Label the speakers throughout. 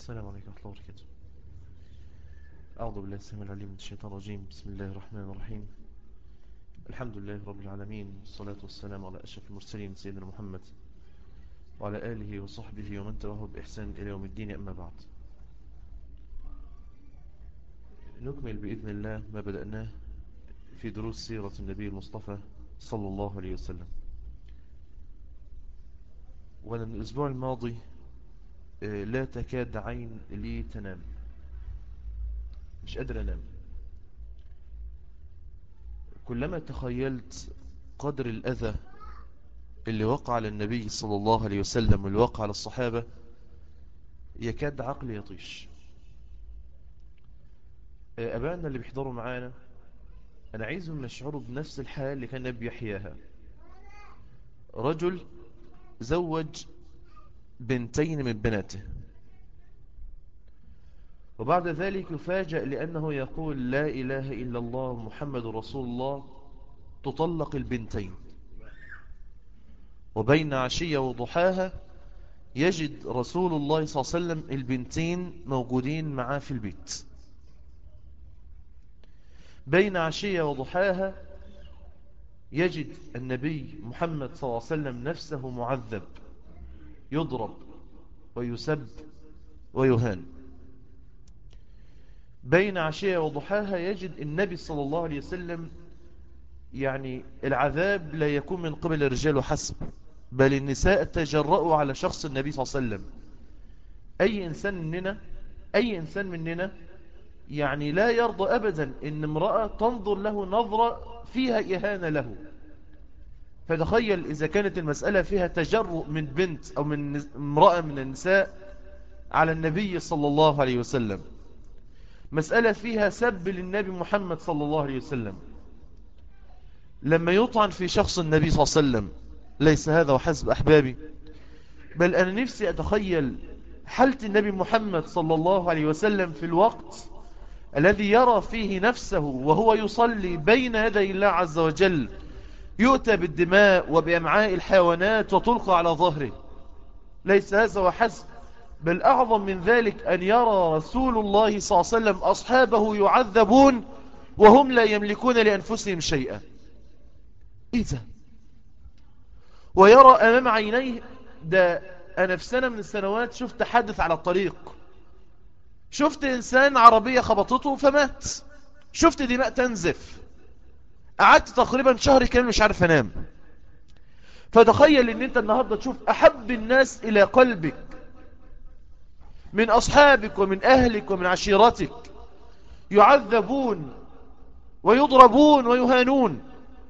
Speaker 1: السلام عليكم ورحمة الله وبركاته أعوذ بالله السميع العليم من الشيطان الرجيم بسم الله الرحمن الرحيم الحمد لله رب العالمين والصلاة والسلام على أشرف المرسلين سيدنا محمد وعلى آله وصحبه ومن تبعه بإحسان إلى يوم الدين أما بعد نكمل بإذن الله ما بدأناه في دروس سيرة النبي المصطفى صلى الله عليه وسلم وأنا من الأسبوع الماضي لا تكاد عين لي تنام مش قادر أنام كلما تخيلت قدر الأذى اللي وقع على النبي صلى الله عليه وسلم واللي وقع على الصحابة يكاد عقلي يطيش أبانا اللي بيحضروا معانا أنا عايزهم يشعروا بنفس الحالة اللي كان النبي يحياها رجل زوج بنتين من بناته وبعد ذلك يفاجأ لأنه يقول لا إله إلا الله محمد رسول الله تطلق البنتين وبين عشية وضحاها يجد رسول الله صلى الله عليه وسلم البنتين موجودين معاه في البيت بين عشية وضحاها يجد النبي محمد صلى الله عليه وسلم نفسه معذب يضرب ويسب ويهان بين عشية وضحاها يجد النبي صلى الله عليه وسلم يعني العذاب لا يكون من قبل الرجال وحسب بل النساء تجرأوا على شخص النبي صلى الله عليه وسلم أي إنسان مننا أي إنسان مننا يعني لا يرضى أبدا إن امرأة تنظر له نظرة فيها إهانة له فتخيل إذا كانت المسألة فيها تجرؤ من بنت أو من امرأة من النساء على النبي صلى الله عليه وسلم مسألة فيها سب للنبي محمد صلى الله عليه وسلم لما يطعن في شخص النبي صلى الله عليه وسلم ليس هذا وحسب أحبابي بل أنا نفسي أتخيل حالة النبي محمد صلى الله عليه وسلم في الوقت الذي يرى فيه نفسه وهو يصلي بين يدي الله عز وجل يؤتى بالدماء وبأمعاء الحيوانات وتلقى على ظهره ليس هذا وحسب بل أعظم من ذلك أن يرى رسول الله صلى الله عليه وسلم أصحابه يعذبون وهم لا يملكون لأنفسهم شيئا إيه ده ويرى أمام عينيه ده أنا في سنة من السنوات شفت حادث على الطريق شفت إنسان عربية خبطته فمات شفت دماء تنزف قعدت تقريبا شهر كامل مش عارف انام فتخيل ان انت النهاردة تشوف احب الناس الى قلبك من اصحابك ومن اهلك ومن عشيرتك يعذبون ويضربون ويهانون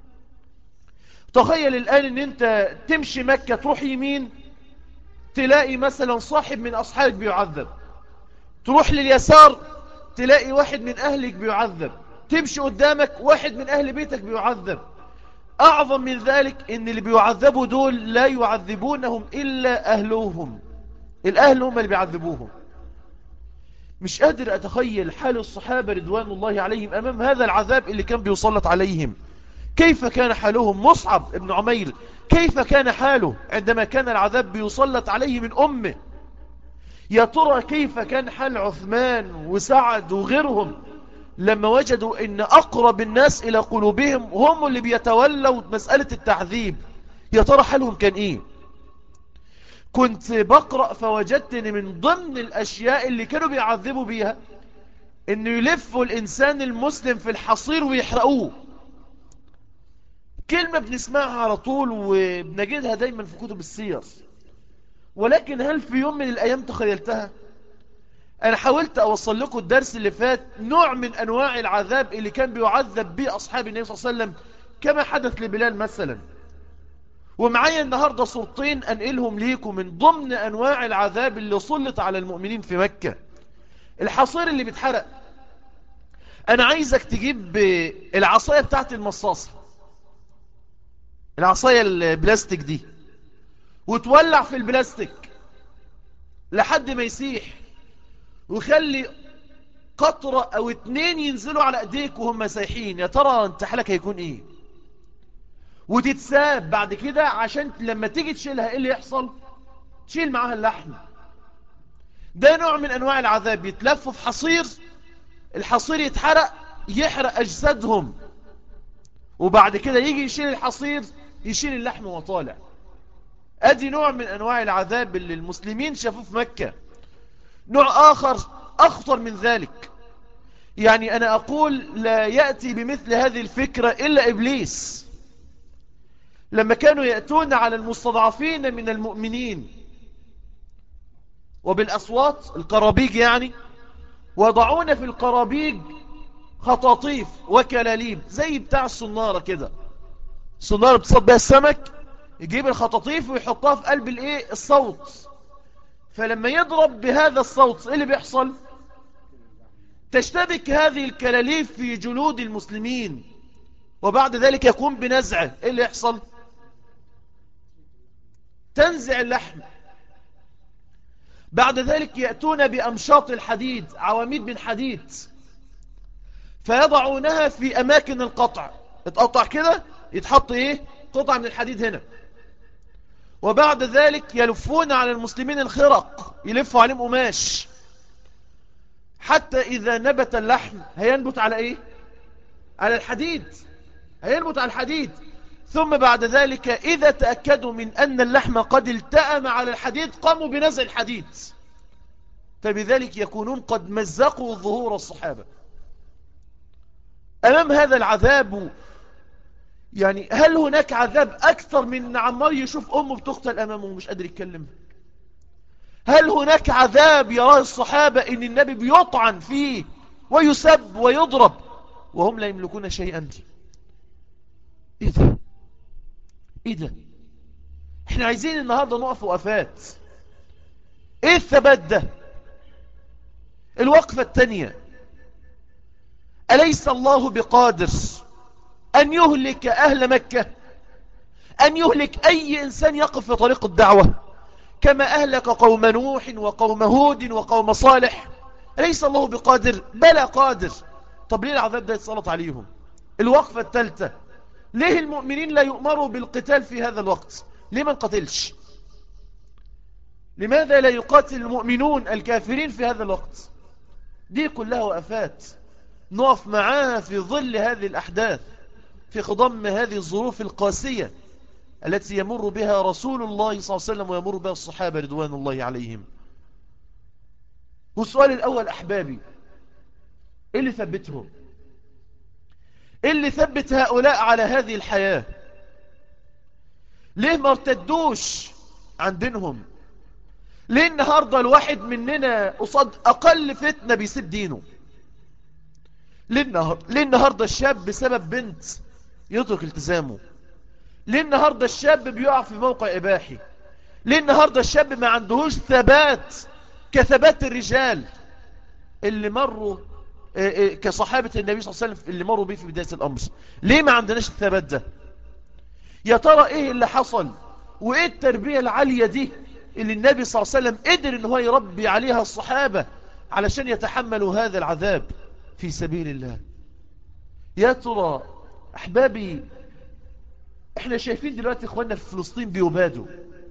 Speaker 1: تخيل الان ان انت تمشي مكة تروح يمين تلاقي مثلا صاحب من اصحابك بيعذب تروح لليسار تلاقي واحد من اهلك بيعذب تمشي قدامك واحد من أهل بيتك بيعذب أعظم من ذلك إن اللي بيعذبوا دول لا يعذبونهم إلا أهلهم الأهل هم اللي بيعذبوهم مش قادر أتخيل حال الصحابة رضوان الله عليهم أمام هذا العذاب اللي كان بيسلط عليهم كيف كان حالهم مصعب ابن عمير كيف كان حاله عندما كان العذاب بيسلط عليه من أمه يا ترى كيف كان حال عثمان وسعد وغيرهم لما وجدوا ان اقرب الناس الى قلوبهم هم اللي بيتولوا مسألة التعذيب يا ترى حالهم كان ايه كنت بقرأ فوجدتني من ضمن الاشياء اللي كانوا بيعذبوا بيها انه يلفوا الانسان المسلم في الحصير ويحرقوه كلمة بنسمعها على طول وبنجدها دايما في كتب السير ولكن هل في يوم من الايام تخيلتها أنا حاولت أوصل لكم الدرس اللي فات نوع من أنواع العذاب اللي كان بيعذب به أصحاب النبي صلى الله عليه وسلم كما حدث لبلال مثلا ومعايا النهاردة صورتين أنقلهم ليكم من ضمن أنواع العذاب اللي سلط على المؤمنين في مكة الحصير اللي بيتحرق أنا عايزك تجيب العصاية بتاعت المصاصة العصاية البلاستيك دي وتولع في البلاستيك لحد ما يسيح وخلي قطرة او اتنين ينزلوا على ايديك وهم سايحين يا ترى انت حالك هيكون ايه وتتساب بعد كده عشان لما تيجي تشيلها ايه اللي يحصل تشيل معاها اللحم ده نوع من أنواع العذاب يتلفوا في حصير الحصير يتحرق يحرق أجسادهم وبعد كده يجي يشيل الحصير يشيل اللحم وطالع ادي نوع من انواع العذاب اللي المسلمين شافوه في مكة نوع اخر اخطر من ذلك يعني انا اقول لا يأتي بمثل هذه الفكرة الا ابليس لما كانوا يأتون على المستضعفين من المؤمنين وبالأصوات القرابيج يعني وضعون في القرابيج خطاطيف وكلاليب زي بتاع الصنارة كده الصنارة بتصد بها السمك يجيب الخطاطيف ويحطها في قلب الايه الصوت فلما يضرب بهذا الصوت ايه اللي بيحصل تشتبك هذه الكلاليف في جلود المسلمين وبعد ذلك يقوم بنزعه ايه اللي يحصل تنزع اللحم بعد ذلك يأتون بأمشاط الحديد عواميد من حديد فيضعونها في أماكن القطع اتقطع كده يتحط ايه قطع من الحديد هنا وبعد ذلك يلفون على المسلمين الخرق يلفوا عليهم قماش حتى إذا نبت اللحم هينبت على إيه على الحديد هينبت على الحديد ثم بعد ذلك إذا تأكدوا من أن اللحم قد التأم على الحديد قاموا بنزع الحديد فبذلك يكونون قد مزقوا ظهور الصحابة أمام هذا العذاب يعني هل هناك عذاب أكثر من عمار يشوف أمه بتقتل أمامه ومش قادر يتكلم هل هناك عذاب يراه الصحابة إن النبي بيطعن فيه ويسب ويضرب وهم لا يملكون شيئا إيه ده إيه ده إحنا عايزين النهاردة نقف وقفات إيه الثبات ده الوقفة الثانية أليس الله بقادر أن يهلك أهل مكة أن يهلك أي إنسان يقف في طريق الدعوة كما أهلك قوم نوح وقوم هود وقوم صالح ليس الله بقادر بلا قادر طب ليه العذاب ده يتسلط عليهم الوقفة الثالثة ليه المؤمنين لا يؤمروا بالقتال في هذا الوقت ليه ما نقتلش لماذا لا يقاتل المؤمنون الكافرين في هذا الوقت دي كلها وقفات نقف معاها في ظل هذه الأحداث في خضم هذه الظروف القاسية التي يمر بها رسول الله صلى الله عليه وسلم ويمر بها الصحابة رضوان الله عليهم والسؤال الأول أحبابي إيه اللي ثبتهم إيه اللي ثبت هؤلاء على هذه الحياة ليه ما ارتدوش عن دينهم ليه النهاردة الواحد مننا قصاد أقل فتنة بيسيب دينه ليه النهاردة, ليه النهاردة الشاب بسبب بنت يترك التزامه ليه النهاردة الشاب بيقع في موقع إباحي ليه النهاردة الشاب ما عندهوش ثبات كثبات الرجال اللي مروا كصحابة النبي صلى الله عليه وسلم اللي مروا به في بداية الأمر ليه ما عندناش الثبات ده يا ترى ايه اللي حصل وايه التربية العالية دي اللي النبي صلى الله عليه وسلم قدر ان هو يربي عليها الصحابة علشان يتحملوا هذا العذاب في سبيل الله يا ترى احبابي احنا شايفين دلوقتي اخواننا في فلسطين بيبادوا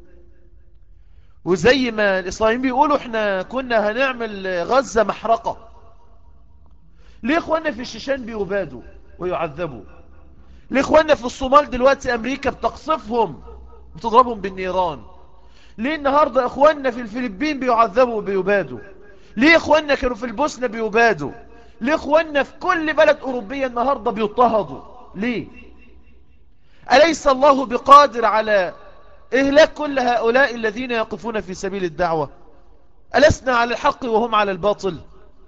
Speaker 1: وزي ما الاسرائيليين بيقولوا احنا كنا هنعمل غزة محرقة ليه اخواننا في الشيشان بيبادوا ويعذبوا ليه اخواننا في الصومال دلوقتي امريكا بتقصفهم بتضربهم بالنيران ليه النهاردة اخواننا في الفلبين بيعذبوا وبيبادوا ليه اخواننا كانوا في البوسنة بيبادوا ليه اخواننا في كل بلد اوروبية النهاردة بيضطهدوا ليه أليس الله بقادر على إهلاك كل هؤلاء الذين يقفون في سبيل الدعوة ألسنا على الحق وهم على الباطل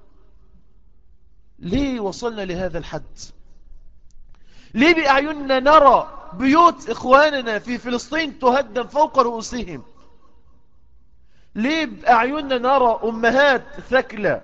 Speaker 1: ليه وصلنا لهذا الحد ليه بأعيننا نرى بيوت إخواننا في فلسطين تهدم فوق رؤوسهم ليه بأعيننا نرى أمهات ثكلة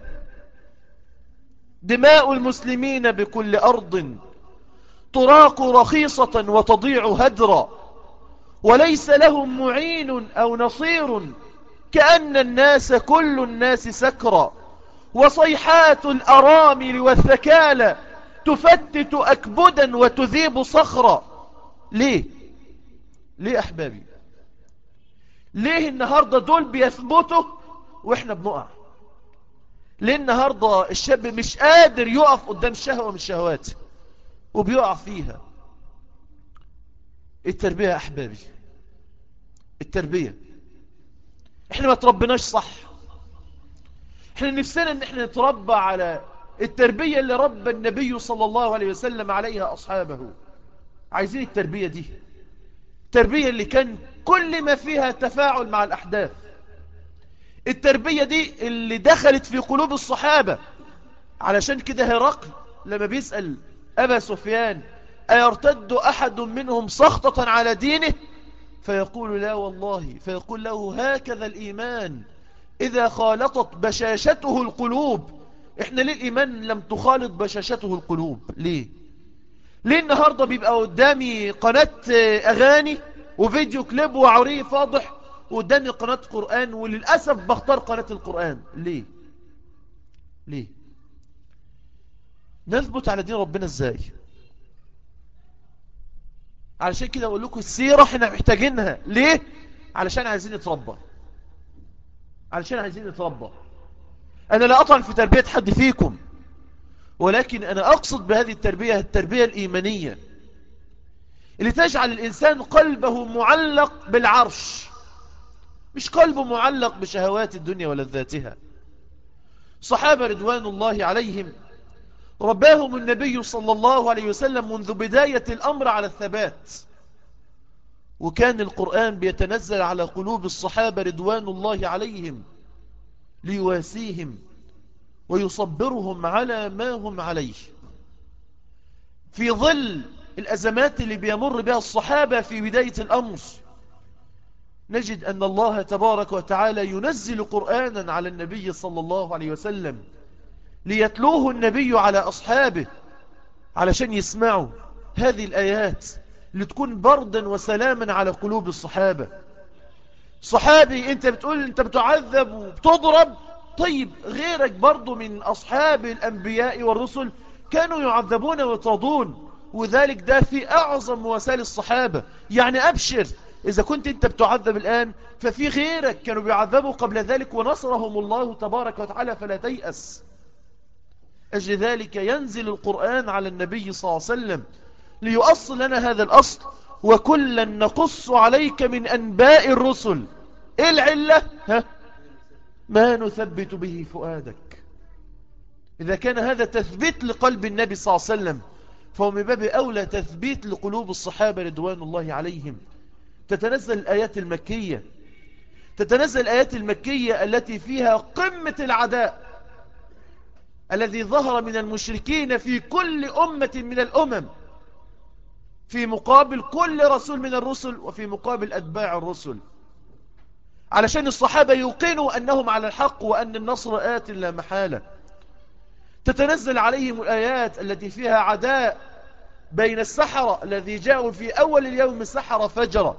Speaker 1: دماء المسلمين بكل أرض تراق رخيصة وتضيع هدرا وليس لهم معين أو نصير كأن الناس كل الناس سكرا وصيحات الأرامل والثكالى تفتت أكبدا وتذيب صخرا ليه ليه أحبابي ليه النهاردة دول بيثبتوا وإحنا بنقع ليه النهاردة الشاب مش قادر يقف قدام شهوة من الشهوات وبيقع فيها التربية يا أحبابي التربية احنا ما تربناش صح احنا نفسنا ان احنا نتربى على التربية اللي ربى النبي صلى الله عليه وسلم عليها أصحابه عايزين التربية دي التربية اللي كان كل ما فيها تفاعل مع الأحداث التربية دي اللي دخلت في قلوب الصحابة علشان كده هرقل لما بيسأل أبا سفيان أيرتد أحد منهم سخطة على دينه فيقول لا والله فيقول له هكذا الإيمان إذا خالطت بشاشته القلوب إحنا ليه الإيمان لم تخالط بشاشته القلوب ليه ليه النهاردة بيبقى قدامي قناة أغاني وفيديو كليب وعري فاضح وقدامي قناة قرآن وللأسف بختار قناة القرآن ليه ليه نثبت على دين ربنا ازاي علشان كده اقول لكم السيرة احنا محتاجينها ليه علشان عايزين نتربى علشان عايزين نتربى انا لا اطعن في تربية حد فيكم ولكن انا اقصد بهذه التربية التربية الايمانية اللي تجعل الانسان قلبه معلق بالعرش مش قلبه معلق بشهوات الدنيا ولذاتها صحابة رضوان الله عليهم رباهم النبي صلى الله عليه وسلم منذ بداية الأمر على الثبات وكان القرآن بيتنزل على قلوب الصحابة رضوان الله عليهم ليواسيهم ويصبرهم على ما هم عليه في ظل الأزمات اللي بيمر بها الصحابة في بداية الأمر نجد أن الله تبارك وتعالى ينزل قرآنا على النبي صلى الله عليه وسلم ليتلوه النبي على أصحابه علشان يسمعوا هذه الآيات لتكون بردا وسلاما على قلوب الصحابة صحابي انت بتقول انت بتعذب وبتضرب طيب غيرك برضو من أصحاب الأنبياء والرسل كانوا يعذبون ويطردون وذلك ده في أعظم وسائل الصحابة يعني أبشر إذا كنت أنت بتعذب الآن ففي غيرك كانوا بيعذبوا قبل ذلك ونصرهم الله تبارك وتعالى فلا تيأس أجل ذلك ينزل القرآن على النبي صلى الله عليه وسلم ليؤصل لنا هذا الأصل وكلا نقص عليك من أنباء الرسل إيه العلة ها؟ ما نثبت به فؤادك إذا كان هذا تثبيت لقلب النبي صلى الله عليه وسلم فهو من باب أولى تثبيت لقلوب الصحابة رضوان الله عليهم تتنزل الآيات المكية تتنزل الآيات المكية التي فيها قمة العداء الذي ظهر من المشركين في كل أمة من الأمم في مقابل كل رسول من الرسل وفي مقابل أتباع الرسل علشان الصحابة يوقنوا أنهم على الحق وأن النصر آت لا محالة تتنزل عليهم الآيات التي فيها عداء بين السحرة الذي جاءوا في أول اليوم سحرة فجرة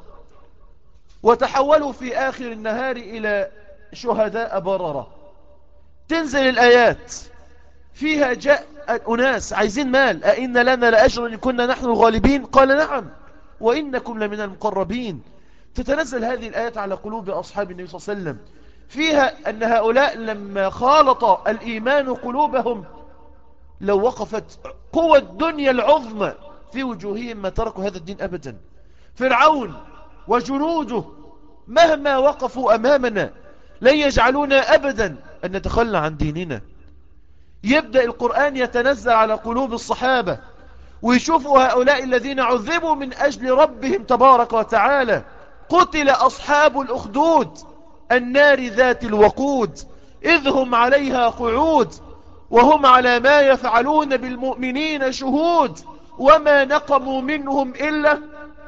Speaker 1: وتحولوا في آخر النهار إلى شهداء بررة تنزل الآيات فيها جاء أناس عايزين مال أئن لنا لأجر إن كنا نحن الغالبين قال نعم وإنكم لمن المقربين تتنزل هذه الآيات على قلوب أصحاب النبي صلى الله عليه وسلم فيها أن هؤلاء لما خالط الإيمان قلوبهم لو وقفت قوة الدنيا العظمى في وجوههم ما تركوا هذا الدين أبدا فرعون وجنوده مهما وقفوا أمامنا لن يجعلونا أبدا أن نتخلى عن ديننا يبدأ القرآن يتنزل على قلوب الصحابة ويشوفوا هؤلاء الذين عذبوا من أجل ربهم تبارك وتعالى قتل أصحاب الأخدود النار ذات الوقود إذ هم عليها قعود وهم على ما يفعلون بالمؤمنين شهود وما نقموا منهم إلا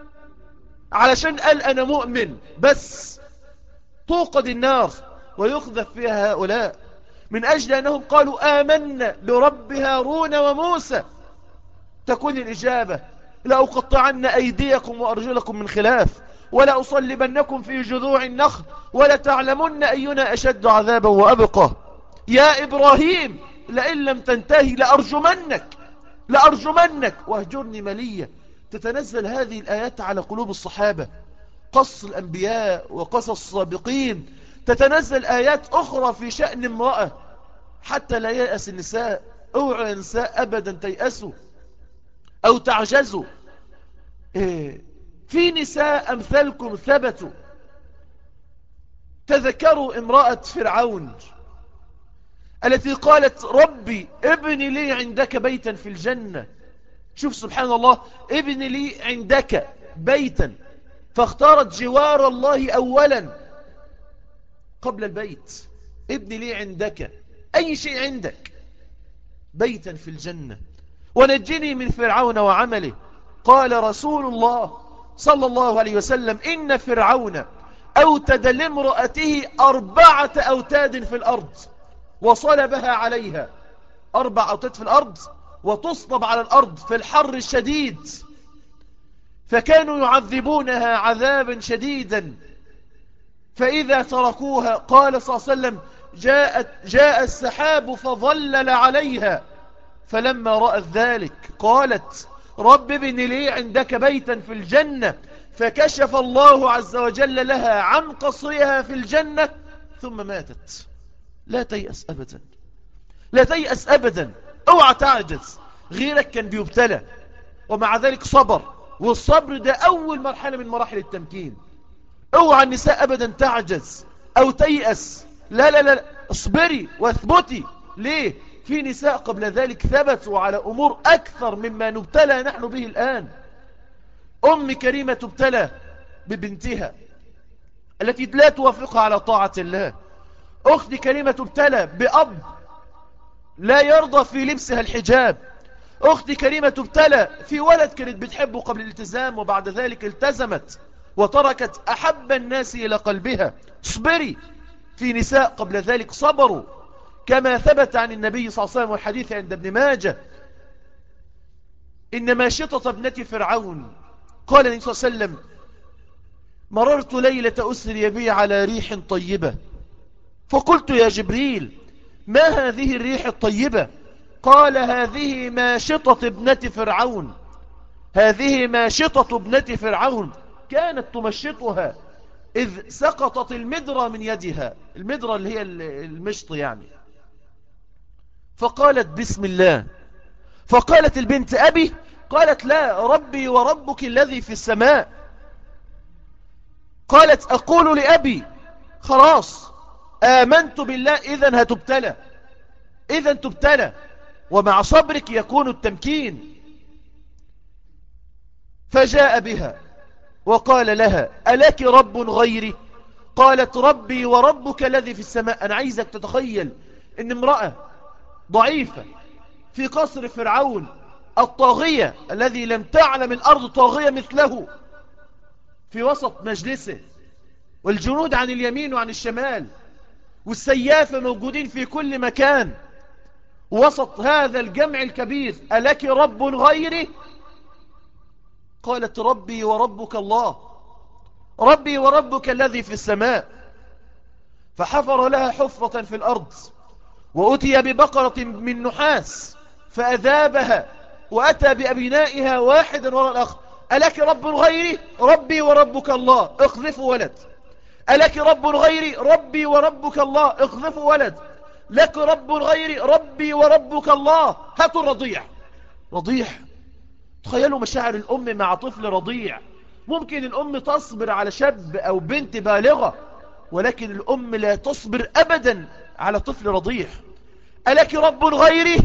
Speaker 1: علشان قال أنا مؤمن بس توقد النار ويخذف فيها هؤلاء من أجل أنهم قالوا آمنا برب هارون وموسى تكون الإجابة لأقطعن أيديكم وأرجلكم من خلاف ولا أصلبنكم في جذوع النخل ولا تعلمن أينا أشد عذابا وأبقى يا إبراهيم لئن لم تنتهي لأرجمنك لأرجمنك واهجرني مليا تتنزل هذه الآيات على قلوب الصحابة قص الأنبياء وقصص السابقين تتنزل آيات أخرى في شأن امرأة حتى لا يأس النساء اوعوا يا نساء أبدا تيأسوا أو تعجزوا إيه في نساء أمثالكم ثبتوا تذكروا امرأة فرعون التي قالت ربي ابني لي عندك بيتا في الجنة شوف سبحان الله ابني لي عندك بيتا فاختارت جوار الله أولا قبل البيت ابني لي عندك أي شيء عندك بيتا في الجنة ونجني من فرعون وعمله قال رسول الله صلى الله عليه وسلم إن فرعون أوتد لامرأته أربعة أوتاد في الأرض وصلبها عليها أربع أوتاد في الأرض وتصلب على الأرض في الحر الشديد فكانوا يعذبونها عذابا شديدا فإذا تركوها قال صلى الله عليه وسلم جاءت جاء السحاب فظلل عليها فلما رأت ذلك قالت رب ابن لي عندك بيتا في الجنة فكشف الله عز وجل لها عن قصرها في الجنة ثم ماتت لا تيأس أبدا لا تيأس أبدا اوعى تعجز غيرك كان بيبتلى ومع ذلك صبر والصبر ده أول مرحلة من مراحل التمكين اوعى النساء أبدا تعجز أو تيأس لا لا لا اصبري واثبتي ليه في نساء قبل ذلك ثبتوا على أمور أكثر مما نبتلى نحن به الآن أم كريمة تبتلى ببنتها التي لا توافقها على طاعة الله أخت كريمة تبتلى بأب لا يرضى في لبسها الحجاب أختي كريمة تبتلى في ولد كانت بتحبه قبل الالتزام وبعد ذلك التزمت وتركت أحب الناس إلى قلبها اصبري في نساء قبل ذلك صبروا كما ثبت عن النبي صلى الله عليه وسلم والحديث عند ابن ماجه إن ماشطة ابنة فرعون قال النبي صلى الله عليه وسلم مررت ليلة أسري بي على ريح طيبة فقلت يا جبريل ما هذه الريح الطيبة قال هذه ماشطة ابنة فرعون هذه ماشطة ابنة فرعون كانت تمشطها إذ سقطت المدرة من يدها المدرة اللي هي المشط يعني فقالت بسم الله فقالت البنت أبي قالت لا ربي وربك الذي في السماء قالت أقول لأبي خلاص آمنت بالله إذن هتبتلى إذن تبتلى ومع صبرك يكون التمكين فجاء بها وقال لها ألك رب غيري قالت ربي وربك الذي في السماء أنا عايزك تتخيل أن امرأة ضعيفة في قصر فرعون الطاغية الذي لم تعلم الأرض طاغية مثله في وسط مجلسه والجنود عن اليمين وعن الشمال والسيافة موجودين في كل مكان وسط هذا الجمع الكبير ألك رب غيري قالت ربي وربك الله ربي وربك الذي في السماء فحفر لها حفرة في الأرض وأتي ببقرة من نحاس فأذابها وأتى بأبنائها واحدا وراء الآخر ألك رب غيري ربي وربك الله اخذف ولد ألك رب غيري ربي وربك الله اخذف ولد لك رب غيري ربي وربك الله هاتوا الرضيع رضيع تخيلوا مشاعر الأم مع طفل رضيع ممكن الأم تصبر على شاب أو بنت بالغة ولكن الأم لا تصبر أبدا على طفل رضيع ألك رب غيري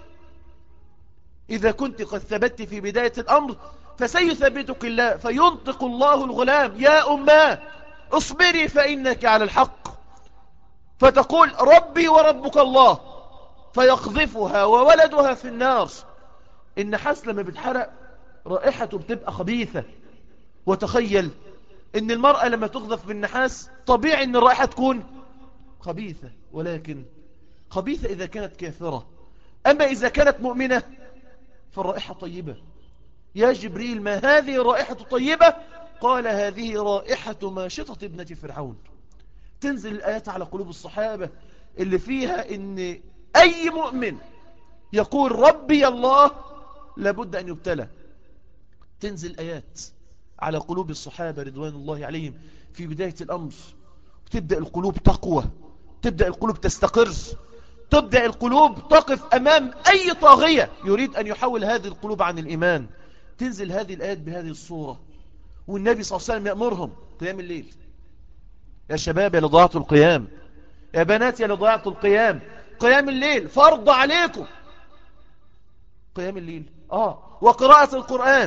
Speaker 1: إذا كنت قد ثبت في بداية الأمر فسيثبتك الله فينطق الله الغلام يا أماه اصبري فإنك على الحق فتقول ربي وربك الله فيقذفها وولدها في النار النحاس لما بتحرق رائحته بتبقى خبيثة وتخيل ان المرأة لما تقذف بالنحاس طبيعي ان الرائحة تكون خبيثة ولكن خبيثة إذا كانت كافرة أما إذا كانت مؤمنة فالرائحة طيبة يا جبريل ما هذه الرائحة طيبة قال هذه رائحة ماشطة ابنة فرعون تنزل الآيات على قلوب الصحابة اللي فيها ان أي مؤمن يقول ربي الله لابد أن يبتلى تنزل آيات على قلوب الصحابة رضوان الله عليهم في بداية الأمر تبدأ القلوب تقوى تبدأ القلوب تستقر تبدأ القلوب تقف أمام أي طاغية يريد أن يحول هذه القلوب عن الإيمان تنزل هذه الآيات بهذه الصورة والنبي صلى الله عليه وسلم يأمرهم قيام الليل يا شباب يا لضاعة القيام يا بنات يا لضاعة القيام قيام الليل فرض عليكم قيام الليل آه وقراءة القرآن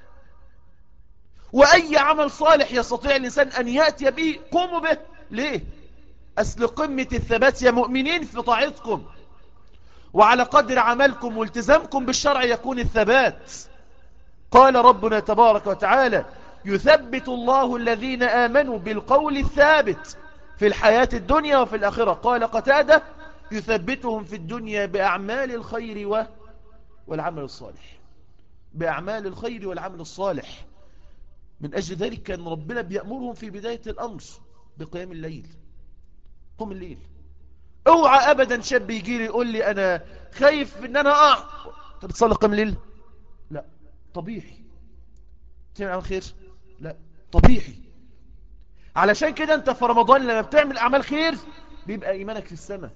Speaker 1: وأي عمل صالح يستطيع الإنسان أن يأتي به قوموا به ليه أسل قمة الثبات يا مؤمنين في طاعتكم وعلى قدر عملكم والتزامكم بالشرع يكون الثبات قال ربنا تبارك وتعالى يثبت الله الذين آمنوا بالقول الثابت في الحياة الدنيا وفي الآخرة قال قتادة يثبتهم في الدنيا بأعمال الخير و... والعمل الصالح بأعمال الخير والعمل الصالح من أجل ذلك كان ربنا بيأمرهم في بداية الأمر بقيام الليل قم الليل اوعى أبدا شاب يجي لي يقول لي أنا خايف ان أنا أقع طب تصلي قيام الليل لا طبيعي تعمل عمل خير لا طبيعي علشان كده انت في رمضان لما بتعمل أعمال خير بيبقى إيمانك في السماء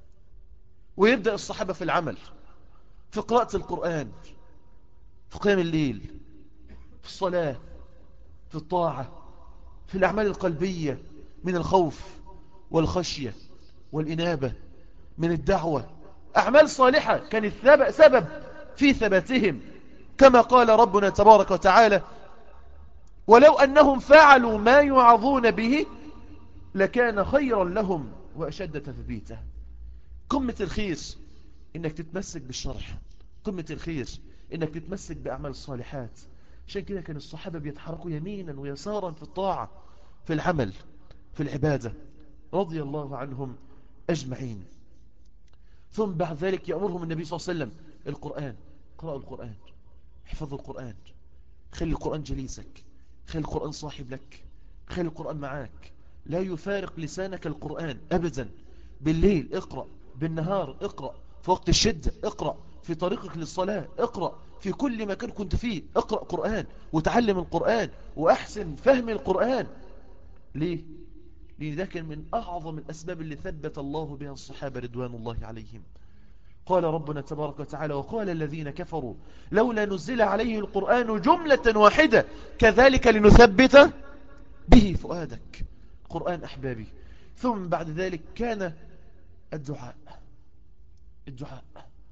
Speaker 1: ويبدأ الصحابة في العمل في قراءة القرآن في قيام الليل في الصلاة في الطاعة في الأعمال القلبية من الخوف والخشية والإنابة من الدعوة أعمال صالحة كانت سبب في ثباتهم كما قال ربنا تبارك وتعالى ولو أنهم فعلوا ما يعظون به لكان خيرا لهم وأشد تثبيتا قمة الخير إنك تتمسك بالشرح قمة الخير إنك تتمسك بأعمال الصالحات عشان كده كان الصحابة بيتحركوا يمينا ويسارا في الطاعة في العمل في العبادة رضي الله عنهم أجمعين ثم بعد ذلك يأمرهم النبي صلى الله عليه وسلم القرآن قرأوا القرآن احفظوا القرآن خلي القرآن جليسك خلي القرآن صاحب لك خلي القرآن معاك لا يفارق لسانك القرآن أبدا بالليل اقرأ بالنهار اقرأ في وقت الشدة اقرأ في طريقك للصلاة اقرأ في كل مكان كنت فيه اقرأ قرآن وتعلم القرآن وأحسن فهم القرآن ليه؟ لأن ده كان من أعظم الأسباب اللي ثبت الله بها الصحابة رضوان الله عليهم قال ربنا تبارك وتعالى وقال الذين كفروا لولا نزل عليه القرآن جملة واحدة كذلك لنثبت به فؤادك قرآن أحبابي ثم بعد ذلك كان الدعاء الدعاء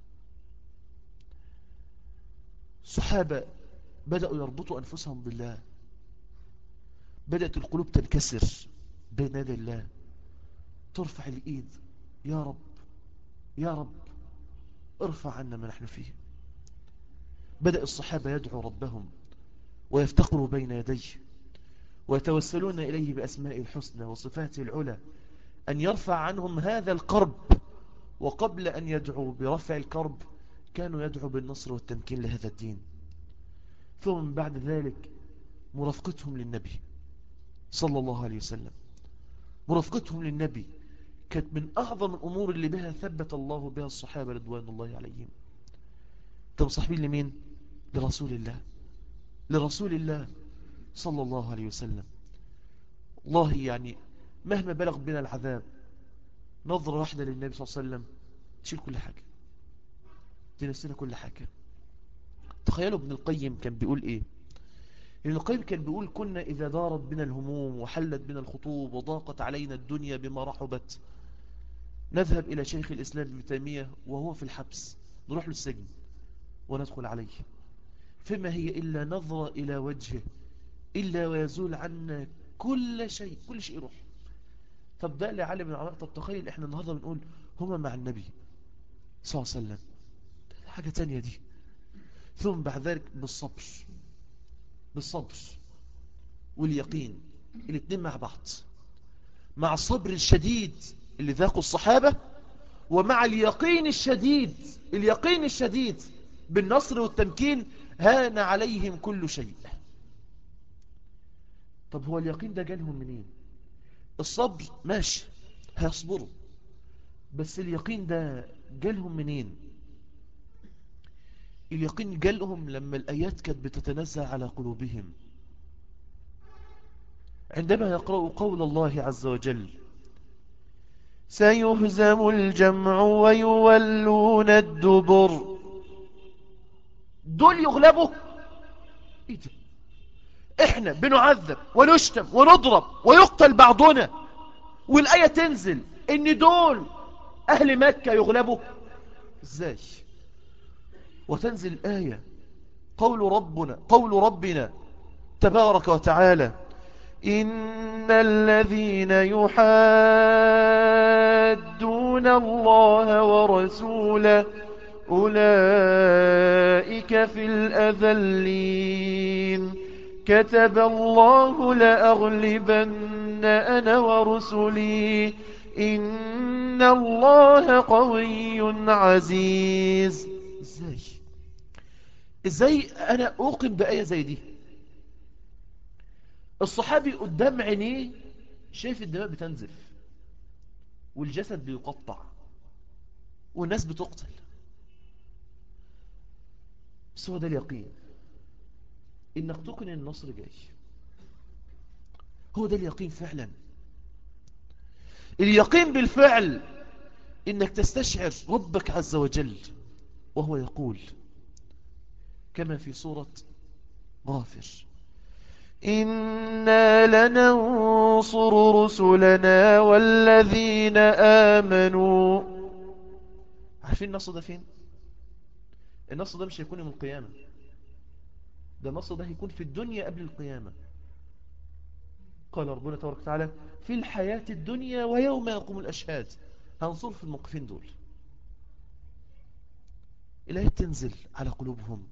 Speaker 1: الصحابة بدأوا يربطوا أنفسهم بالله بدأت القلوب تنكسر بين يدي الله ترفع الإيد يا رب يا رب ارفع عنا ما نحن فيه بدأ الصحابة يدعو ربهم ويفتقروا بين يديه ويتوسلون إليه بأسماء الحسنى وصفاته العلى أن يرفع عنهم هذا القرب وقبل أن يدعوا برفع الكرب كانوا يدعوا بالنصر والتمكين لهذا الدين ثم بعد ذلك مرافقتهم للنبي صلى الله عليه وسلم مرافقتهم للنبي كانت من أعظم الأمور اللي بها ثبت الله بها الصحابة رضوان الله عليهم انتم صاحبين لمين؟ لرسول الله لرسول الله صلى الله عليه وسلم الله يعني مهما بلغ بنا العذاب نظرة واحدة للنبي صلى الله عليه وسلم تشيل كل حاجة تنسينا كل حاجة تخيلوا ابن القيم كان بيقول ايه ابن القيم كان بيقول كنا إذا دارت بنا الهموم وحلت بنا الخطوب وضاقت علينا الدنيا بما رحبت نذهب إلى شيخ الإسلام ابن تيمية وهو في الحبس نروح له السجن وندخل عليه فما هي إلا نظرة إلى وجهه إلا ويزول عنا كل شيء كل شيء يروح طب ده اللي علم العلماء طب تخيل احنا النهاردة بنقول هما مع النبي صلى الله عليه وسلم حاجة تانية دي ثم بعد ذلك بالصبر بالصبر واليقين الاثنين مع بعض مع الصبر الشديد اللي ذاقوا الصحابة ومع اليقين الشديد اليقين الشديد بالنصر والتمكين هان عليهم كل شيء طب هو اليقين ده جالهم منين الصبر ماشي هيصبروا بس اليقين ده جالهم منين اليقين جالهم لما الآيات كانت بتتنزل على قلوبهم عندما يقرأوا قول الله عز وجل سيهزم الجمع ويولون الدبر دول يغلبوا ايه ده احنا بنعذب ونشتم ونضرب ويقتل بعضنا والآية تنزل ان دول اهل مكة يغلبوا ازاي وتنزل الآية قول ربنا قول ربنا تبارك وتعالى إن الذين يحادون الله ورسوله أولئك في الأذلين كتب الله لأغلبن أنا ورسلي إن الله قوي عزيز إزاي إزاي أنا أوقن بآية زي دي الصحابي قدام عينيه شايف الدماء بتنزف والجسد بيقطع والناس بتقتل بس هو ده اليقين انك تقن النصر جاي هو ده اليقين فعلا اليقين بالفعل انك تستشعر ربك عز وجل وهو يقول كما في سورة غافر إنا لننصر رسلنا والذين آمنوا عارفين النص ده فين النص ده مش هيكون يوم القيامة ده النص ده هيكون في الدنيا قبل القيامة قال ربنا تبارك وتعالى في الحياة الدنيا ويوم يقوم الأشهاد هنصر في الموقفين دول الآية تنزل على قلوبهم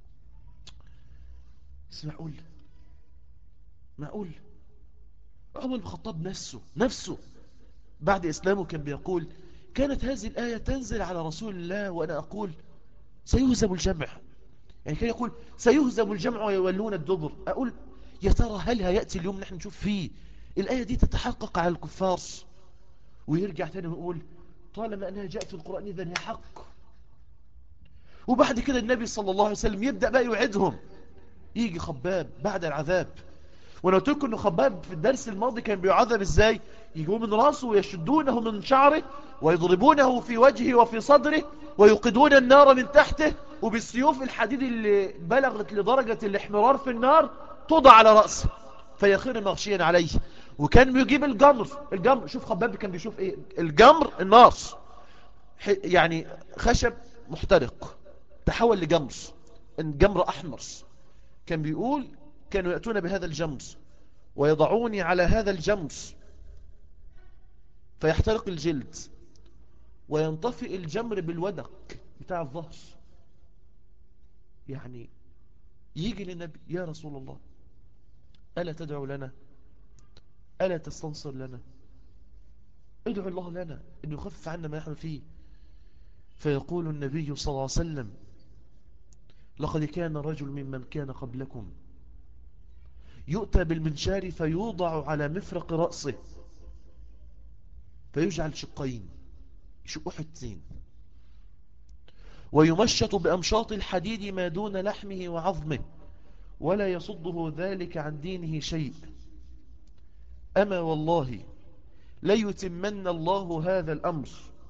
Speaker 1: بس معقول معقول عمر بن الخطاب نفسه نفسه بعد إسلامه كان بيقول كانت هذه الآية تنزل على رسول الله وأنا أقول سيهزم الجمع يعني كان يقول سيهزم الجمع ويولون الدبر أقول يا ترى هل هيأتي اليوم نحن نشوف فيه الآية دي تتحقق على الكفار ويرجع تاني ويقول طالما أنها جاءت في القرآن إذن هي حق وبعد كده النبي صلى الله عليه وسلم يبدأ بقى يوعدهم يجي خباب بعد العذاب وانا قلت لكم ان خباب في الدرس الماضي كان بيعذب ازاي يجوا من راسه ويشدونه من شعره ويضربونه في وجهه وفي صدره ويوقدون النار من تحته وبالسيوف الحديد اللي بلغت لدرجة الاحمرار في النار توضع على رأسه فيخير مغشيا عليه وكان بيجيب الجمر الجمر شوف خباب كان بيشوف ايه الجمر النار يعني خشب محترق تحول لجمر الجمر احمر كان بيقول كانوا يأتون بهذا الجمر ويضعوني على هذا الجمر فيحترق الجلد وينطفئ الجمر بالودق بتاع الظهر يعني يجي للنبي يا رسول الله ألا تدعو لنا ألا تستنصر لنا ادعو الله لنا أن يخفف عنا ما نحن فيه فيقول النبي صلى الله عليه وسلم لقد كان رجل ممن كان قبلكم يؤتى بالمنشار فيوضع على مفرق رأسه فيجعل شقين شقوا حتين ويمشط بأمشاط الحديد ما دون لحمه وعظمه ولا يصده ذلك عن دينه شيء أما والله ليتمن الله هذا الأمر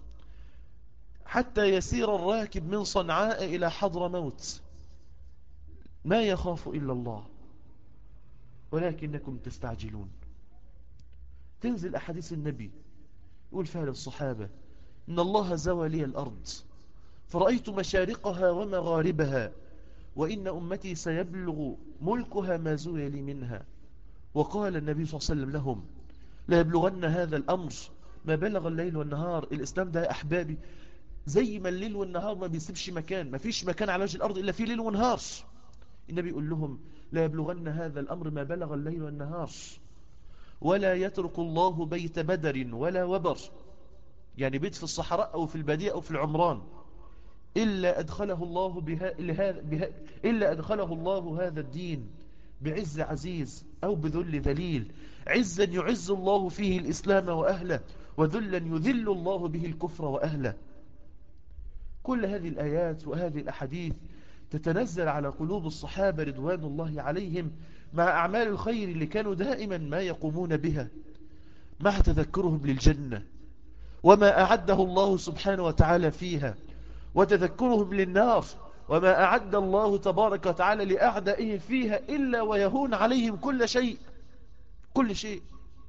Speaker 1: حتى يسير الراكب من صنعاء إلى حضر موت ما يخاف إلا الله ولكنكم تستعجلون تنزل أحاديث النبي يقول فعل الصحابة إن الله زوى لي الأرض فرأيت مشارقها ومغاربها وإن أمتي سيبلغ ملكها ما زوي لي منها وقال النبي صلى الله عليه وسلم لهم لا يبلغن هذا الأمر ما بلغ الليل والنهار الإسلام ده يا أحبابي زي ما الليل والنهار ما بيسيبش مكان ما فيش مكان على وجه الأرض إلا فيه ليل ونهار النبي يقول لهم لا يبلغن هذا الأمر ما بلغ الليل والنهار ولا يترك الله بيت بدر ولا وبر يعني بيت في الصحراء أو في البادية أو في العمران إلا أدخله الله بها بها إلا أدخله الله هذا الدين بعز عزيز أو بذل ذليل عزا يعز الله فيه الإسلام وأهله وذلا يذل الله به الكفر وأهله كل هذه الآيات وهذه الأحاديث تتنزل على قلوب الصحابة رضوان الله عليهم مع أعمال الخير اللي كانوا دائما ما يقومون بها مع تذكرهم للجنة وما أعده الله سبحانه وتعالى فيها وتذكرهم للنار وما أعد الله تبارك وتعالى لأعدائه فيها إلا ويهون عليهم كل شيء كل شيء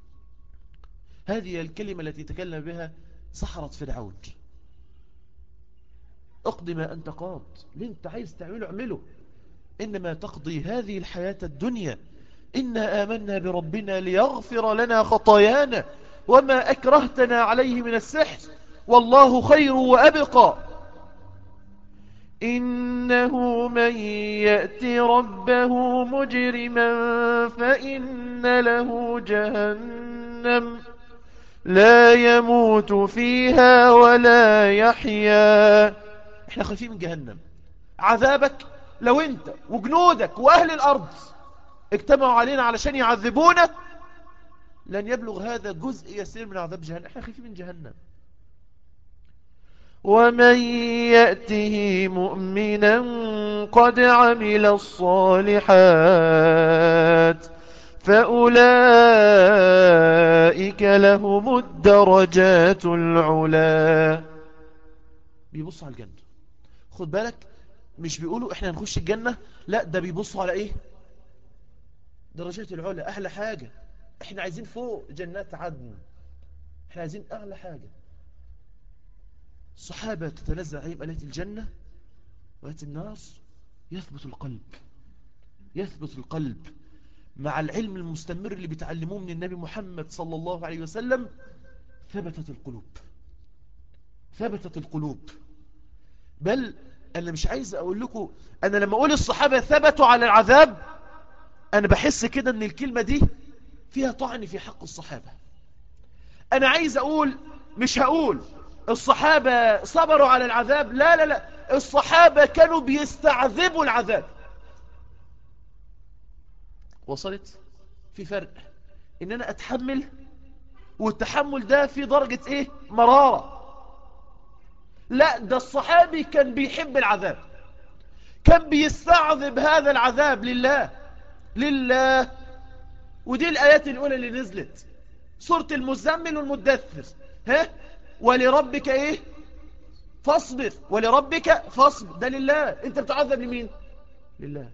Speaker 1: هذه الكلمة التي تكلم بها سحرة فرعون اقضي ما أنت قاض اللي أنت عايز تعمله اعمله إنما تقضي هذه الحياة الدنيا إنا آمنا بربنا ليغفر لنا خطايانا وما أكرهتنا عليه من السحر والله خير وأبقى إنه من يأتي ربه مجرما فإن له جهنم لا يموت فيها ولا يحيا احنا خايفين من جهنم عذابك لو انت وجنودك واهل الارض اجتمعوا علينا علشان يعذبونا لن يبلغ هذا جزء يسير من عذاب جهنم احنا خايفين من جهنم ومن يأته مؤمنا قد عمل الصالحات فأولئك لهم الدرجات العلا بيبصوا على الجنة خد بالك مش بيقولوا احنا هنخش الجنة لا ده بيبصوا على ايه درجات العلا احلى حاجة احنا عايزين فوق جنات عدن احنا عايزين اعلى حاجة الصحابة تتنزل عليهم آلات الجنة وآيات النار يثبت القلب يثبت القلب مع العلم المستمر اللي بيتعلموه من النبي محمد صلى الله عليه وسلم ثبتت القلوب ثبتت القلوب بل أنا مش عايز أقول لكم أنا لما أقول الصحابة ثبتوا على العذاب أنا بحس كده أن الكلمة دي فيها طعن في حق الصحابة أنا عايز أقول مش هقول الصحابة صبروا على العذاب لا لا لا الصحابة كانوا بيستعذبوا العذاب وصلت في فرق ان انا اتحمل والتحمل ده في درجة ايه مرارة لا ده الصحابي كان بيحب العذاب كان بيستعذب هذا العذاب لله لله ودي الآيات الأولى اللي نزلت سورة المزمل والمدثر ها ولربك ايه فاصبر ولربك فاصبر ده لله انت بتعذب لمين لله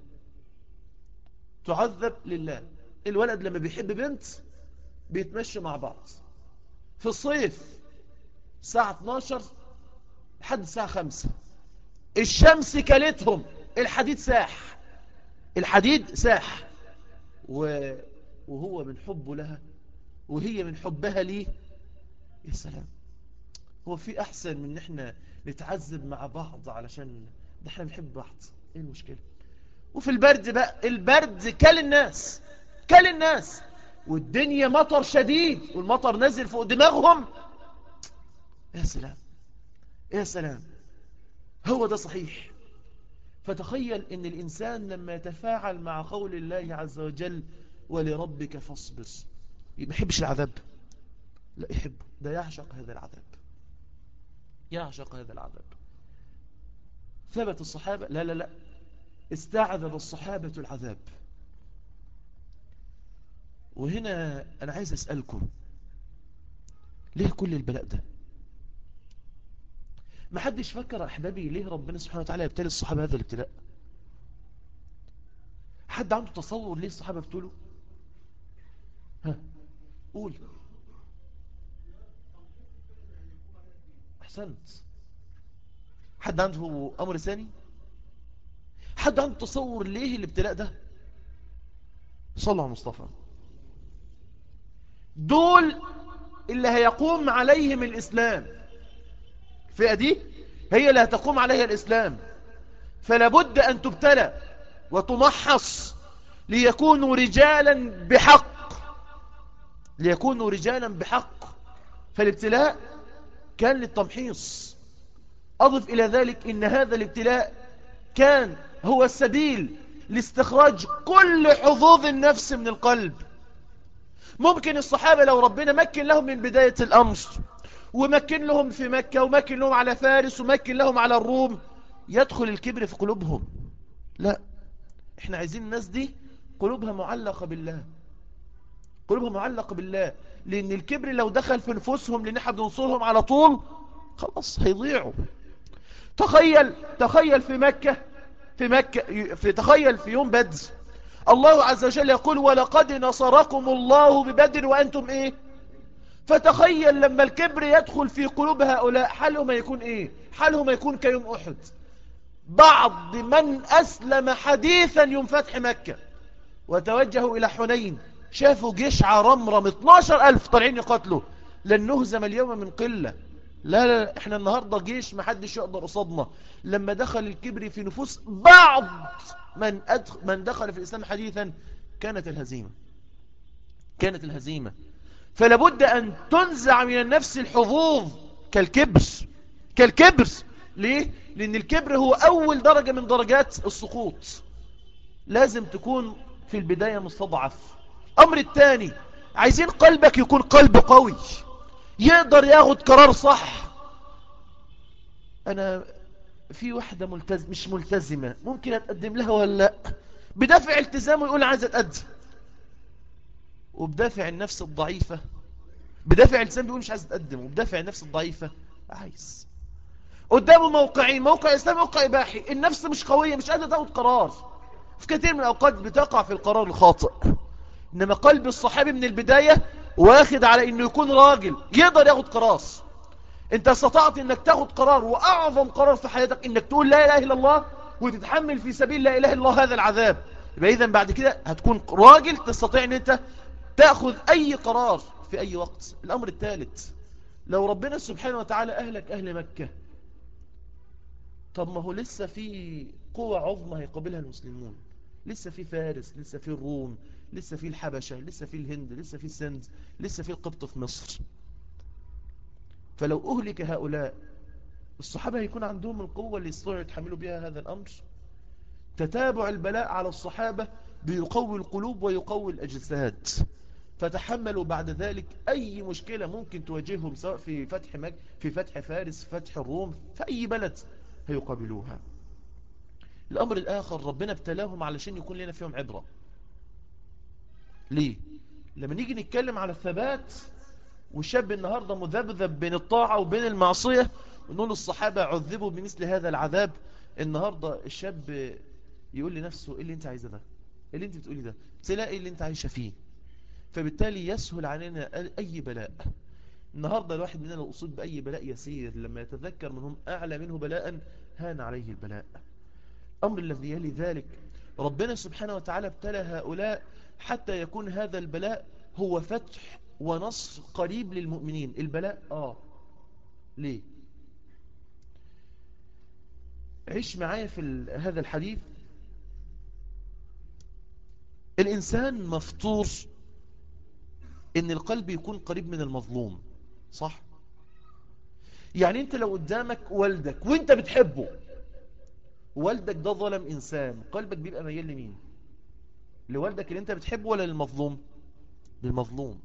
Speaker 1: تعذب لله الولد لما بيحب بنت بيتمشى مع بعض في الصيف الساعة 12 لحد الساعة 5 الشمس كلتهم الحديد ساح الحديد ساح و... وهو من حبه لها وهي من حبها ليه يا سلام هو في أحسن من ان احنا نتعذب مع بعض علشان ده احنا بنحب بعض ايه المشكلة وفي البرد بقى البرد كل الناس كل الناس والدنيا مطر شديد والمطر نزل فوق دماغهم يا سلام يا سلام هو ده صحيح فتخيل ان الانسان لما يتفاعل مع قول الله عز وجل ولربك فاصبر ما يحبش العذاب لا يحبه ده يعشق هذا العذاب يعشق هذا العذاب ثبت الصحابة لا لا لا استعذب الصحابة العذاب وهنا أنا عايز أسألكم ليه كل البلاء ده ما حدش فكر أحبابي ليه ربنا سبحانه وتعالى يبتلي الصحابة هذا الابتلاء حد عنده تصور ليه الصحابة ابتلوا ها قول أحسنت حد عنده أمر ثاني حد عنده تصور ليه الابتلاء ده صلى على مصطفى دول اللي هيقوم عليهم الإسلام الفئة دي هي اللي هتقوم عليها الإسلام فلا بد أن تبتلى وتمحص ليكونوا رجالا بحق ليكونوا رجالا بحق فالابتلاء كان للتمحيص أضف إلى ذلك إن هذا الابتلاء كان هو السبيل لاستخراج كل حظوظ النفس من القلب ممكن الصحابة لو ربنا مكن لهم من بداية الأمر ومكن لهم في مكة ومكن لهم على فارس ومكن لهم على الروم يدخل الكبر في قلوبهم لا احنا عايزين الناس دي قلوبها معلقة بالله قلوبها معلقة بالله لأن الكبر لو دخل في نفوسهم لأن احنا بننصرهم على طول خلاص هيضيعوا تخيل تخيل في مكة في مكة في تخيل في يوم بدر الله عز وجل يقول ولقد نصركم الله ببدر وأنتم إيه فتخيل لما الكبر يدخل في قلوب هؤلاء حالهم يكون إيه حالهم يكون كيوم أحد بعض من أسلم حديثا يوم فتح مكة وتوجهوا إلى حنين شافوا جيش عرمرم 12 ألف طالعين يقاتلوا لن نهزم اليوم من قلة لا لا احنا النهاردة جيش ما حدش يقدر قصادنا لما دخل الكبر في نفوس بعض من, أدخل من دخل في الإسلام حديثا كانت الهزيمة كانت الهزيمة فلابد أن تنزع من النفس الحظوظ كالكبر كالكبر ليه؟ لأن الكبر هو أول درجة من درجات السقوط لازم تكون في البداية مستضعف أمر الثاني عايزين قلبك يكون قلب قوي يقدر ياخد قرار صح أنا في واحدة ملتزم مش ملتزمة ممكن أتقدم لها ولا لا بدافع التزامه يقول عايز أتقدم وبدافع النفس الضعيفة بدافع التزام بيقول مش عايز أتقدم وبدافع النفس الضعيفة عايز قدامه موقعين موقع إسلامي موقع إباحي النفس مش قوية مش قادرة تاخد قرار في كثير من الأوقات بتقع في القرار الخاطئ إنما قلب الصحابي من البداية واخد على إنه يكون راجل يقدر ياخد قرار انت استطعت انك تاخد قرار واعظم قرار في حياتك انك تقول لا اله الا الله وتتحمل في سبيل لا اله الا الله هذا العذاب يبقى اذا بعد كده هتكون راجل تستطيع ان انت تاخذ اي قرار في اي وقت الامر الثالث لو ربنا سبحانه وتعالى اهلك اهل مكة طب ما هو لسه في قوة عظمى هيقابلها المسلمون لسه في فارس لسه في الروم لسه في الحبشة لسه في الهند لسه في السند لسه في القبط في مصر فلو أهلك هؤلاء الصحابة هيكون عندهم القوة اللي يستطيعوا يتحملوا بها هذا الأمر تتابع البلاء على الصحابة بيقوي القلوب ويقوي الأجساد فتحملوا بعد ذلك أي مشكلة ممكن تواجههم سواء في فتح مك في فتح فارس في فتح الروم في أي بلد هيقابلوها الأمر الآخر ربنا ابتلاهم علشان يكون لنا فيهم عبرة ليه؟ لما نيجي نتكلم على الثبات والشاب النهاردة مذبذب بين الطاعة وبين المعصية ونقول الصحابة عذبوا بمثل هذا العذاب النهاردة الشاب يقول لنفسه ايه اللي انت عايزه ده ايه اللي انت بتقولي ده تلاقي اللي انت عايشة فيه فبالتالي يسهل علينا اي بلاء النهاردة الواحد مننا لو أصيب بأي بلاء يسير لما يتذكر منهم أعلى منه بلاء هان عليه البلاء أمر الذي يلي ذلك ربنا سبحانه وتعالى ابتلى هؤلاء حتى يكون هذا البلاء هو فتح ونصر قريب للمؤمنين البلاء آه ليه عيش معايا في هذا الحديث الإنسان مفطور إن القلب يكون قريب من المظلوم صح يعني أنت لو قدامك والدك وأنت بتحبه والدك ده ظلم إنسان قلبك بيبقى ميال لمين لوالدك اللي أنت بتحبه ولا للمظلوم للمظلوم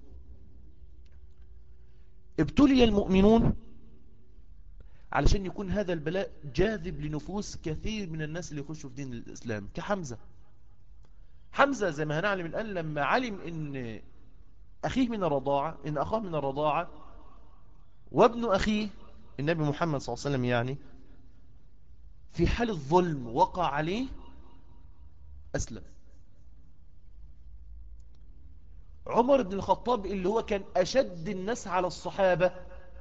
Speaker 1: ابتلي المؤمنون علشان يكون هذا البلاء جاذب لنفوس كثير من الناس اللي يخشوا في دين الإسلام كحمزة حمزة زي ما هنعلم الآن لما علم ان أخيه من الرضاعة إن أخاه من الرضاعة وابن أخيه النبي محمد صلى الله عليه وسلم يعني في حال الظلم وقع عليه أسلم عمر بن الخطاب اللي هو كان أشد الناس على الصحابة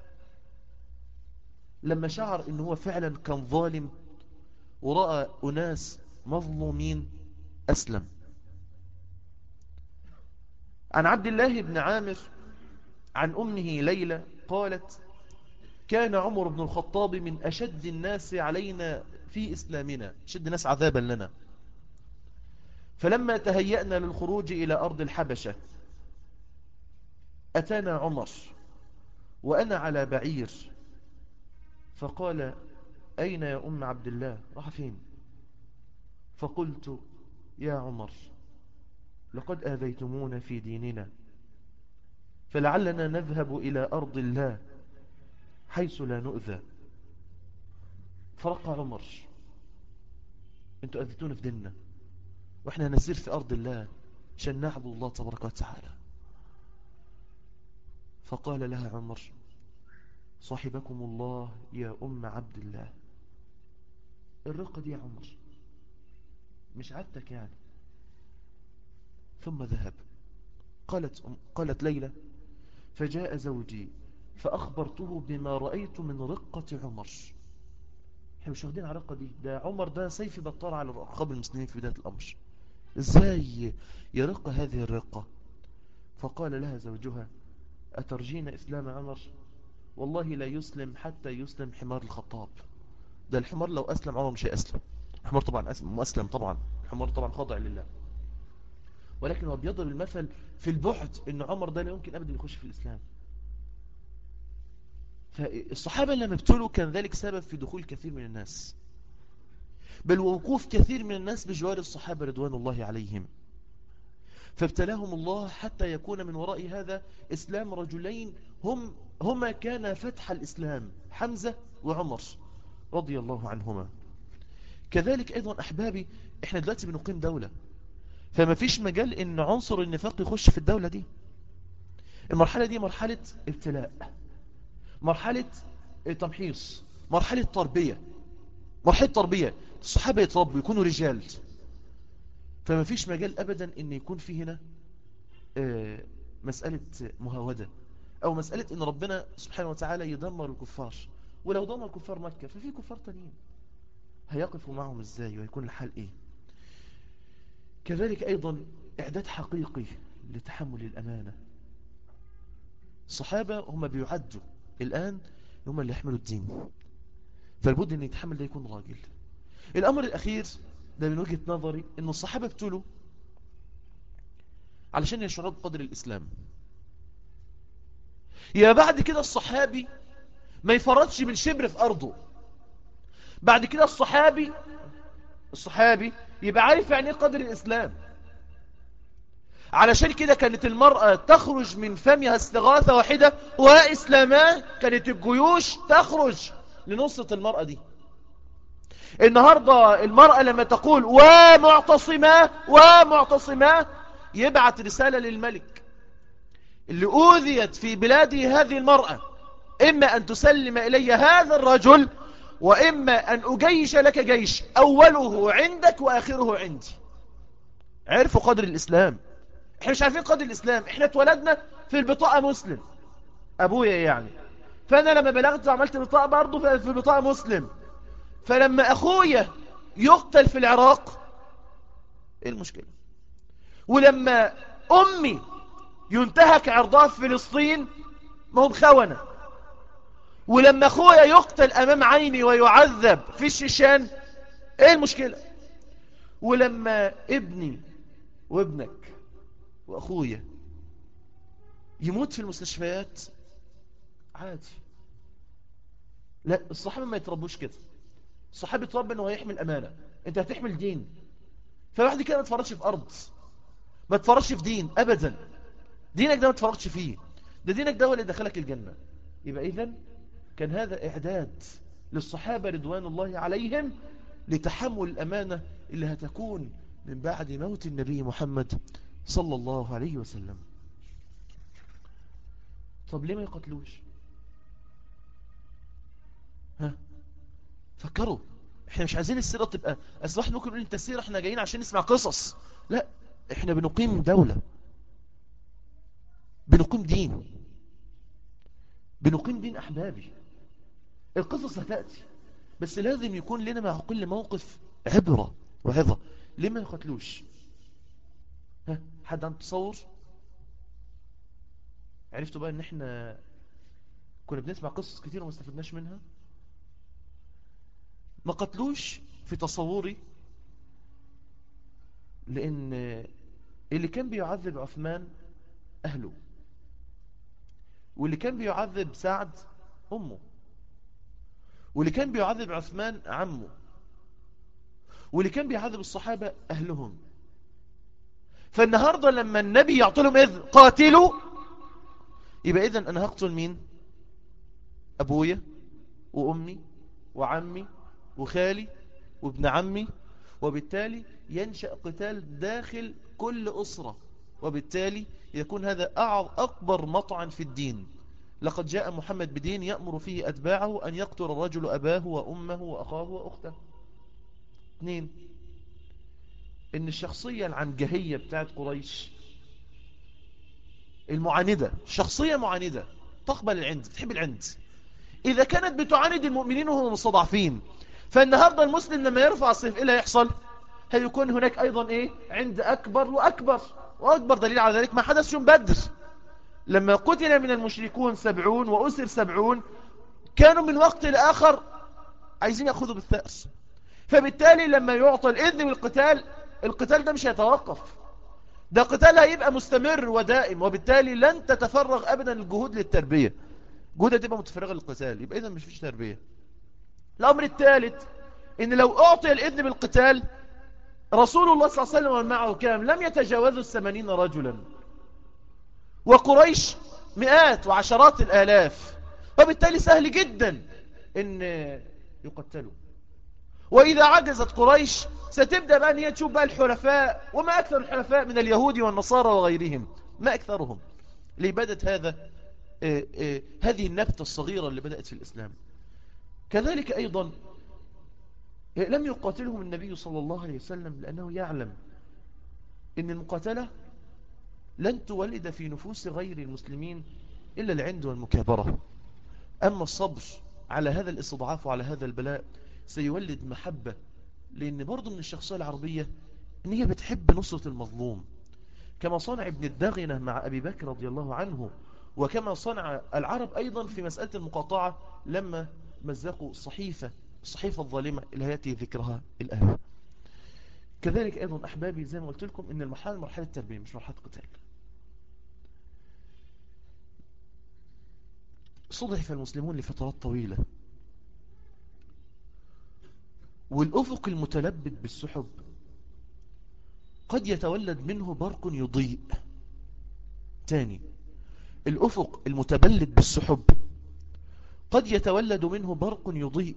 Speaker 1: لما شعر ان هو فعلا كان ظالم ورأى أناس مظلومين أسلم عن عبد الله بن عامر عن أمه ليلى قالت كان عمر بن الخطاب من أشد الناس علينا في إسلامنا شد الناس عذابا لنا فلما تهيأنا للخروج إلى أرض الحبشة أتانا عمر وأنا على بعير فقال أين يا أم عبد الله راح فين فقلت يا عمر لقد آذيتمونا في ديننا فلعلنا نذهب إلى أرض الله حيث لا نؤذى فرق عمر انتوا أذيتونا في ديننا وإحنا نسير في أرض الله عشان نعبد الله تبارك وتعالى فقال لها عمر صاحبكم الله يا أم عبد الله الرقة دي يا عمر مش عادتك يعني ثم ذهب قالت, قالت ليلى فجاء زوجي فأخبرته بما رأيت من رقة عمر احنا مش واخدين على الرقة دي ده عمر ده سيف بطار على رقاب المسلمين في بداية الأمر ازاي يرق هذه الرقة فقال لها زوجها أترجين إسلام عمر والله لا يسلم حتى يسلم حمار الخطاب ده الحمار لو أسلم عمر مش هيأسلم الحمار طبعا مؤسلم طبعا الحمار طبعا خاضع لله ولكن هو بيضرب المثل في البعد ان عمر ده لا يمكن ابدا يخش في الاسلام فالصحابة لما ابتلوا كان ذلك سبب في دخول كثير من الناس بل ووقوف كثير من الناس بجوار الصحابة رضوان الله عليهم فابتلاهم الله حتى يكون من وراء هذا إسلام رجلين هم هما كان فتح الإسلام حمزة وعمر رضي الله عنهما كذلك أيضا أحبابي إحنا دلوقتي بنقيم دولة فما فيش مجال إن عنصر النفاق يخش في الدولة دي المرحلة دي مرحلة ابتلاء مرحلة تمحيص مرحلة تربية مرحلة تربية الصحابة يتربوا يكونوا رجال فما فيش مجال أبدا إن يكون في هنا مسألة مهاودة أو مسألة إن ربنا سبحانه وتعالى يدمر الكفار ولو دمر كفار مكة ففي كفار تانيين هيقفوا معهم إزاي ويكون الحال إيه كذلك أيضا إعداد حقيقي لتحمل الأمانة الصحابة هم بيعدوا الآن هم اللي يحملوا الدين فالبد أن يتحمل ده يكون راجل الأمر الأخير ده من وجهة نظري أن الصحابة ابتلوا علشان يشعروا بقدر الإسلام يا بعد كده الصحابي ما يفرطش من شبر في أرضه بعد كده الصحابي الصحابي يبقى عارف يعني ايه قدر الإسلام علشان كده كانت المرأة تخرج من فمها استغاثة واحدة وإسلاما كانت الجيوش تخرج لنصرة المرأة دي النهاردة المرأة لما تقول ومعتصمة ومعتصمة يبعت رسالة للملك اللي أوذيت في بلاده هذه المرأة إما أن تسلم إلي هذا الرجل وإما أن أجيش لك جيش أوله عندك وآخره عندي عرفوا قدر الإسلام احنا مش عارفين قدر الإسلام احنا اتولدنا في البطاقة مسلم أبويا يعني فأنا لما بلغت وعملت بطاقة برضه في البطاقة مسلم فلما أخويا يقتل في العراق ايه المشكلة ولما أمي ينتهك عرضها في فلسطين ما هم خونة ولما أخويا يقتل أمام عيني ويعذب في الشيشان ايه المشكلة ولما ابني وابنك وأخويا يموت في المستشفيات عادي لا الصحابة ما يتربوش كده الصحابة يتربى انه هيحمل أمانة انت هتحمل دين فواحد كده ما تفرطش في أرض ما تفرطش في دين أبدا دينك ده ما تفرطش فيه ده دينك ده هو اللي دخلك الجنة يبقى إذن كان هذا إعداد للصحابة رضوان الله عليهم لتحمل الأمانة اللي هتكون من بعد موت النبي محمد صلى الله عليه وسلم طب ليه ما يقتلوش ها فكروا احنا مش عايزين السيرة تبقى اصل واحد ممكن يقول انت السيرة احنا جايين عشان نسمع قصص لا احنا بنقيم دولة بنقيم دين بنقيم دين احبابي القصص هتأتي بس لازم يكون لنا مع كل موقف عبرة وعظة ليه ما يقتلوش ها حد عنده تصور عرفتوا بقى ان احنا كنا بنسمع قصص كتير وما استفدناش منها ما قتلوش في تصوري لان اللي كان بيعذب عثمان اهله واللي كان بيعذب سعد امه واللي كان بيعذب عثمان عمه واللي كان بيعذب الصحابة اهلهم فالنهاردة لما النبي يعطي لهم إذ قاتلوا يبقى إذن أنا هقتل مين أبويا وأمي وعمي وخالي وابن عمي وبالتالي ينشأ قتال داخل كل أسرة وبالتالي يكون هذا أكبر مطعن في الدين لقد جاء محمد بدين يأمر فيه أتباعه أن يقتل الرجل أباه وأمه وأخاه وأخته اثنين إن الشخصية العنجهية بتاعت قريش المعاندة شخصية معاندة تقبل العند تحب العند إذا كانت بتعاند المؤمنين وهم مستضعفين فالنهاردة المسلم لما يرفع الصيف إيه اللي هيحصل هيكون هناك أيضا إيه عند أكبر وأكبر وأكبر دليل على ذلك ما حدث يوم بدر لما قتل من المشركون سبعون وأسر سبعون كانوا من وقت لآخر عايزين يأخذوا بالثأس فبالتالي لما يعطى الإذن بالقتال القتال ده مش هيتوقف ده قتال هيبقى مستمر ودائم وبالتالي لن تتفرغ أبدا الجهود للتربية جهودها تبقى متفرغة للقتال يبقى إذا مش فيش تربية الأمر الثالث إن لو أعطي الإذن بالقتال رسول الله صلى الله عليه وسلم ومعه كام لم يتجاوزوا الثمانين رجلا وقريش مئات وعشرات الآلاف وبالتالي سهل جدا ان يقتلوا وإذا عجزت قريش ستبدأ بقى أن هي تشوف بقى الحلفاء وما أكثر الحلفاء من اليهود والنصارى وغيرهم ما أكثرهم لبدت هذا آه، آه، هذه النبتة الصغيرة اللي بدأت في الإسلام كذلك أيضا آه، لم يقاتلهم النبي صلى الله عليه وسلم لأنه يعلم أن المقاتلة لن تولد في نفوس غير المسلمين إلا العند والمكابرة أما الصبر على هذا الاستضعاف وعلى هذا البلاء سيولد محبة لأن برضو من الشخصية العربية أن هي بتحب نصرة المظلوم كما صنع ابن الدغنة مع أبي بكر رضي الله عنه وكما صنع العرب أيضا في مسألة المقاطعة لما مزقوا الصحيفة الصحيفة الظالمة اللي هيأتي ذكرها الآن كذلك أيضا أحبابي زي ما قلت لكم إن المرحلة مرحلة تربية مش مرحلة قتال صدف المسلمون لفترات طويلة والأفق المتلبد بالسحب قد يتولد منه برق يضيء تاني الأفق المتبلد بالسحب قد يتولد منه برق يضيء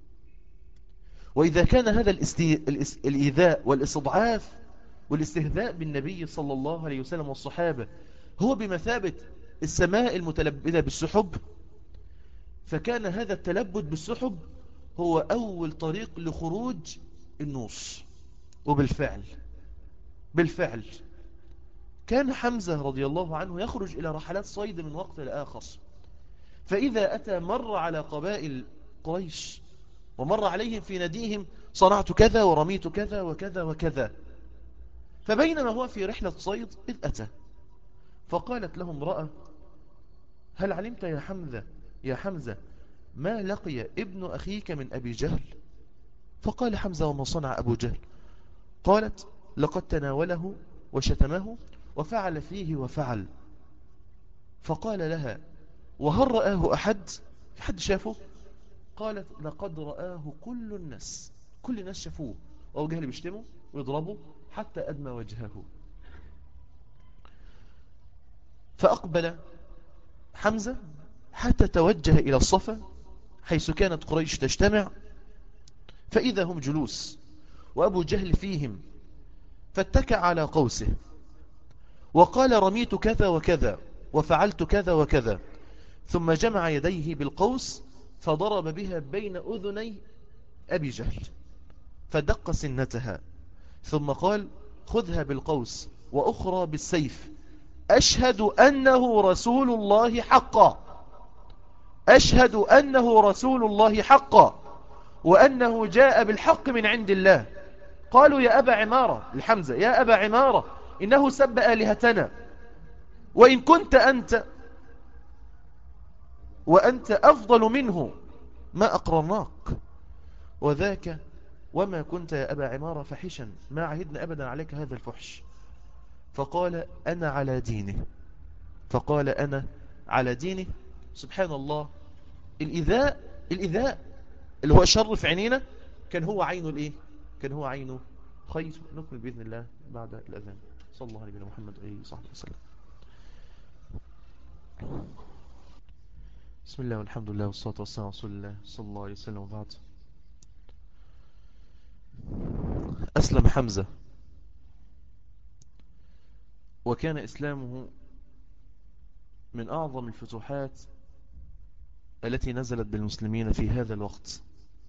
Speaker 1: وإذا كان هذا الاستي... الاس... الإيذاء والاستضعاف والاستهزاء بالنبي صلى الله عليه وسلم والصحابة هو بمثابة السماء المتلبدة بالسحب فكان هذا التلبد بالسحب هو أول طريق لخروج النص وبالفعل بالفعل كان حمزة رضي الله عنه يخرج إلى رحلات صيد من وقت لآخر فإذا أتى مر على قبائل قريش ومر عليهم في نديهم صنعت كذا ورميت كذا وكذا وكذا فبينما هو في رحلة صيد إذ أتى فقالت له امرأة هل علمت يا حمزة يا حمزة ما لقي ابن أخيك من أبي جهل فقال حمزة وما صنع أبو جهل قالت لقد تناوله وشتمه وفعل فيه وفعل فقال لها وهل رآه أحد في حد شافه قالت لقد رآه كل الناس كل الناس شافوه وأبو جهل بيشتمه ويضربه حتى أدمى وجهه فأقبل حمزة حتى توجه إلى الصفا حيث كانت قريش تجتمع فإذا هم جلوس وأبو جهل فيهم فاتكى على قوسه وقال رميت كذا وكذا وفعلت كذا وكذا ثم جمع يديه بالقوس فضرب بها بين أذني أبي جهل فدق سنتها ثم قال خذها بالقوس وأخرى بالسيف أشهد أنه رسول الله حقا أشهد أنه رسول الله حقا وأنه جاء بالحق من عند الله قالوا يا أبا عمارة الحمزة يا أبا عمارة إنه سب آلهتنا وإن كنت أنت وأنت أفضل منه ما أقرناك وذاك وما كنت يا أبا عمارة فحشا ما عهدنا أبدا عليك هذا الفحش فقال أنا على دينه فقال أنا على دينه سبحان الله الإذاء الإذاء اللي هو شر في عينينا كان هو عينه الإيه كان هو عينه خير نكمل بإذن الله بعد الأذان صلى الله عليه محمد عليه وصحبه وسلم بسم الله والحمد لله والصلاة والسلام على رسول الله صلى الله عليه وسلم وبعد أسلم حمزة وكان إسلامه من أعظم الفتوحات التي نزلت بالمسلمين في هذا الوقت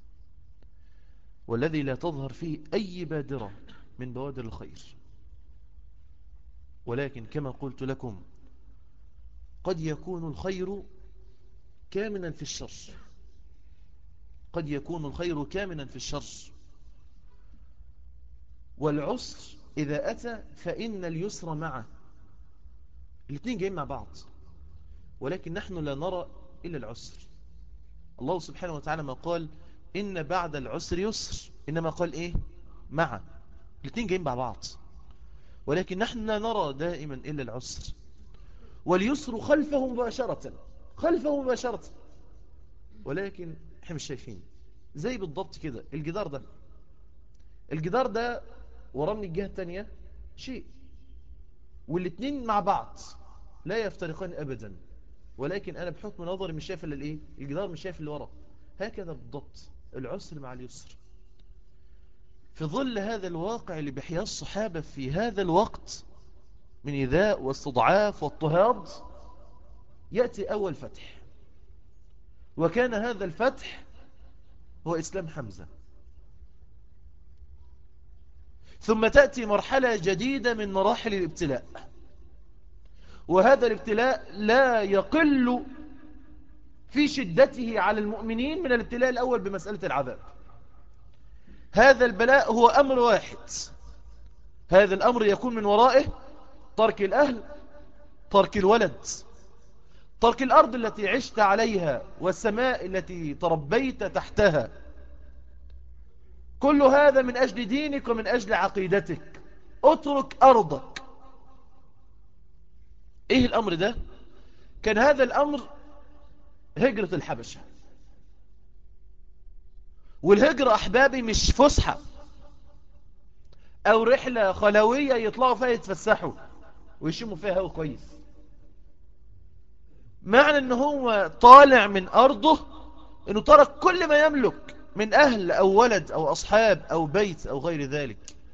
Speaker 1: والذي لا تظهر فيه أي بادرة من بوادر الخير ولكن كما قلت لكم قد يكون الخير كامنا في الشر قد يكون الخير كامنا في الشر والعسر إذا أتى فإن اليسر معه الاثنين جايين مع بعض ولكن نحن لا نرى إلا العسر الله سبحانه وتعالى ما قال إن بعد العسر يسر إنما قال إيه مع الاثنين جايين مع بعض ولكن نحن لا نرى دائما إلا العسر واليسر خلفه مباشرة خلفه مباشرة ولكن احنا مش شايفين زي بالضبط كده الجدار ده الجدار ده وراه من الجهة التانية شيء والاثنين مع بعض لا يفترقان أبدا ولكن أنا بحكم نظري مش شايف الايه الجدار مش شايف اللي وراه هكذا بالضبط العسر مع اليسر في ظل هذا الواقع اللي بيحياه الصحابة في هذا الوقت من إذاء واستضعاف واضطهاد يأتي أول فتح وكان هذا الفتح هو إسلام حمزة ثم تأتي مرحلة جديدة من مراحل الابتلاء وهذا الابتلاء لا يقل في شدته على المؤمنين من الابتلاء الأول بمسألة العذاب هذا البلاء هو أمر واحد هذا الأمر يكون من ورائه ترك الأهل ترك الولد ترك الأرض التي عشت عليها والسماء التي تربيت تحتها كل هذا من أجل دينك ومن أجل عقيدتك اترك أرضك إيه الأمر ده كان هذا الأمر هجرة الحبشة والهجرة أحبابي مش فسحة أو رحلة خلوية يطلعوا فيها يتفسحوا ويشموا فيها هوا كويس معنى ان هو طالع من أرضه انه ترك كل ما يملك من أهل أو ولد أو أصحاب أو بيت أو غير ذلك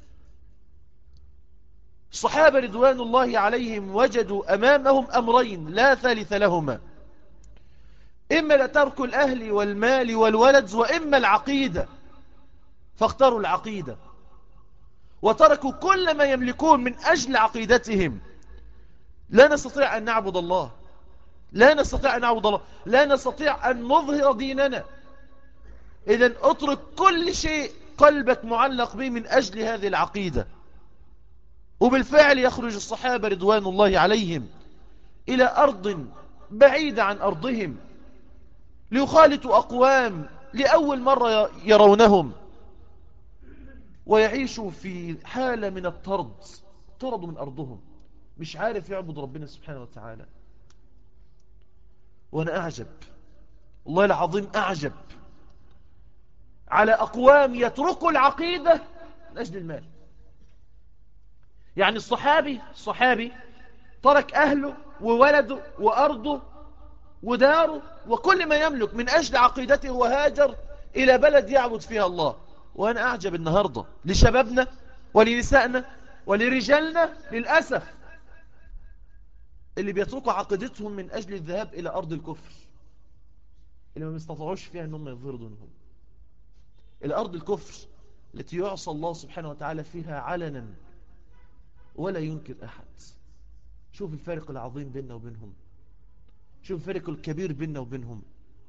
Speaker 1: الصحابة رضوان الله عليهم وجدوا أمامهم أمرين لا ثالث لهما إما لترك الأهل والمال والولد وإما العقيدة فاختاروا العقيدة وتركوا كل ما يملكون من أجل عقيدتهم لا نستطيع أن نعبد الله لا نستطيع أن نعبد الله لا نستطيع أن نظهر ديننا إذا اترك كل شيء قلبك معلق به من أجل هذه العقيدة وبالفعل يخرج الصحابة رضوان الله عليهم إلى أرض بعيدة عن أرضهم ليخالطوا أقوام لأول مرة يرونهم ويعيشوا في حالة من الطرد طردوا من أرضهم مش عارف يعبد ربنا سبحانه وتعالى وأنا أعجب والله العظيم أعجب على أقوام يتركوا العقيدة من أجل المال يعني الصحابي الصحابي ترك أهله وولده وأرضه وداره وكل ما يملك من أجل عقيدته وهاجر إلى بلد يعبد فيها الله وأنا أعجب النهاردة لشبابنا ولنسائنا ولرجالنا للأسف اللي بيتركوا عقيدتهم من أجل الذهاب إلى أرض الكفر اللي ما يستطيعوش فيها أنهم يظهروا دونهم إلى أرض الكفر التي يعصى الله سبحانه وتعالى فيها علنا ولا ينكر أحد شوف الفارق العظيم بيننا وبينهم شوف الفارق الكبير بيننا وبينهم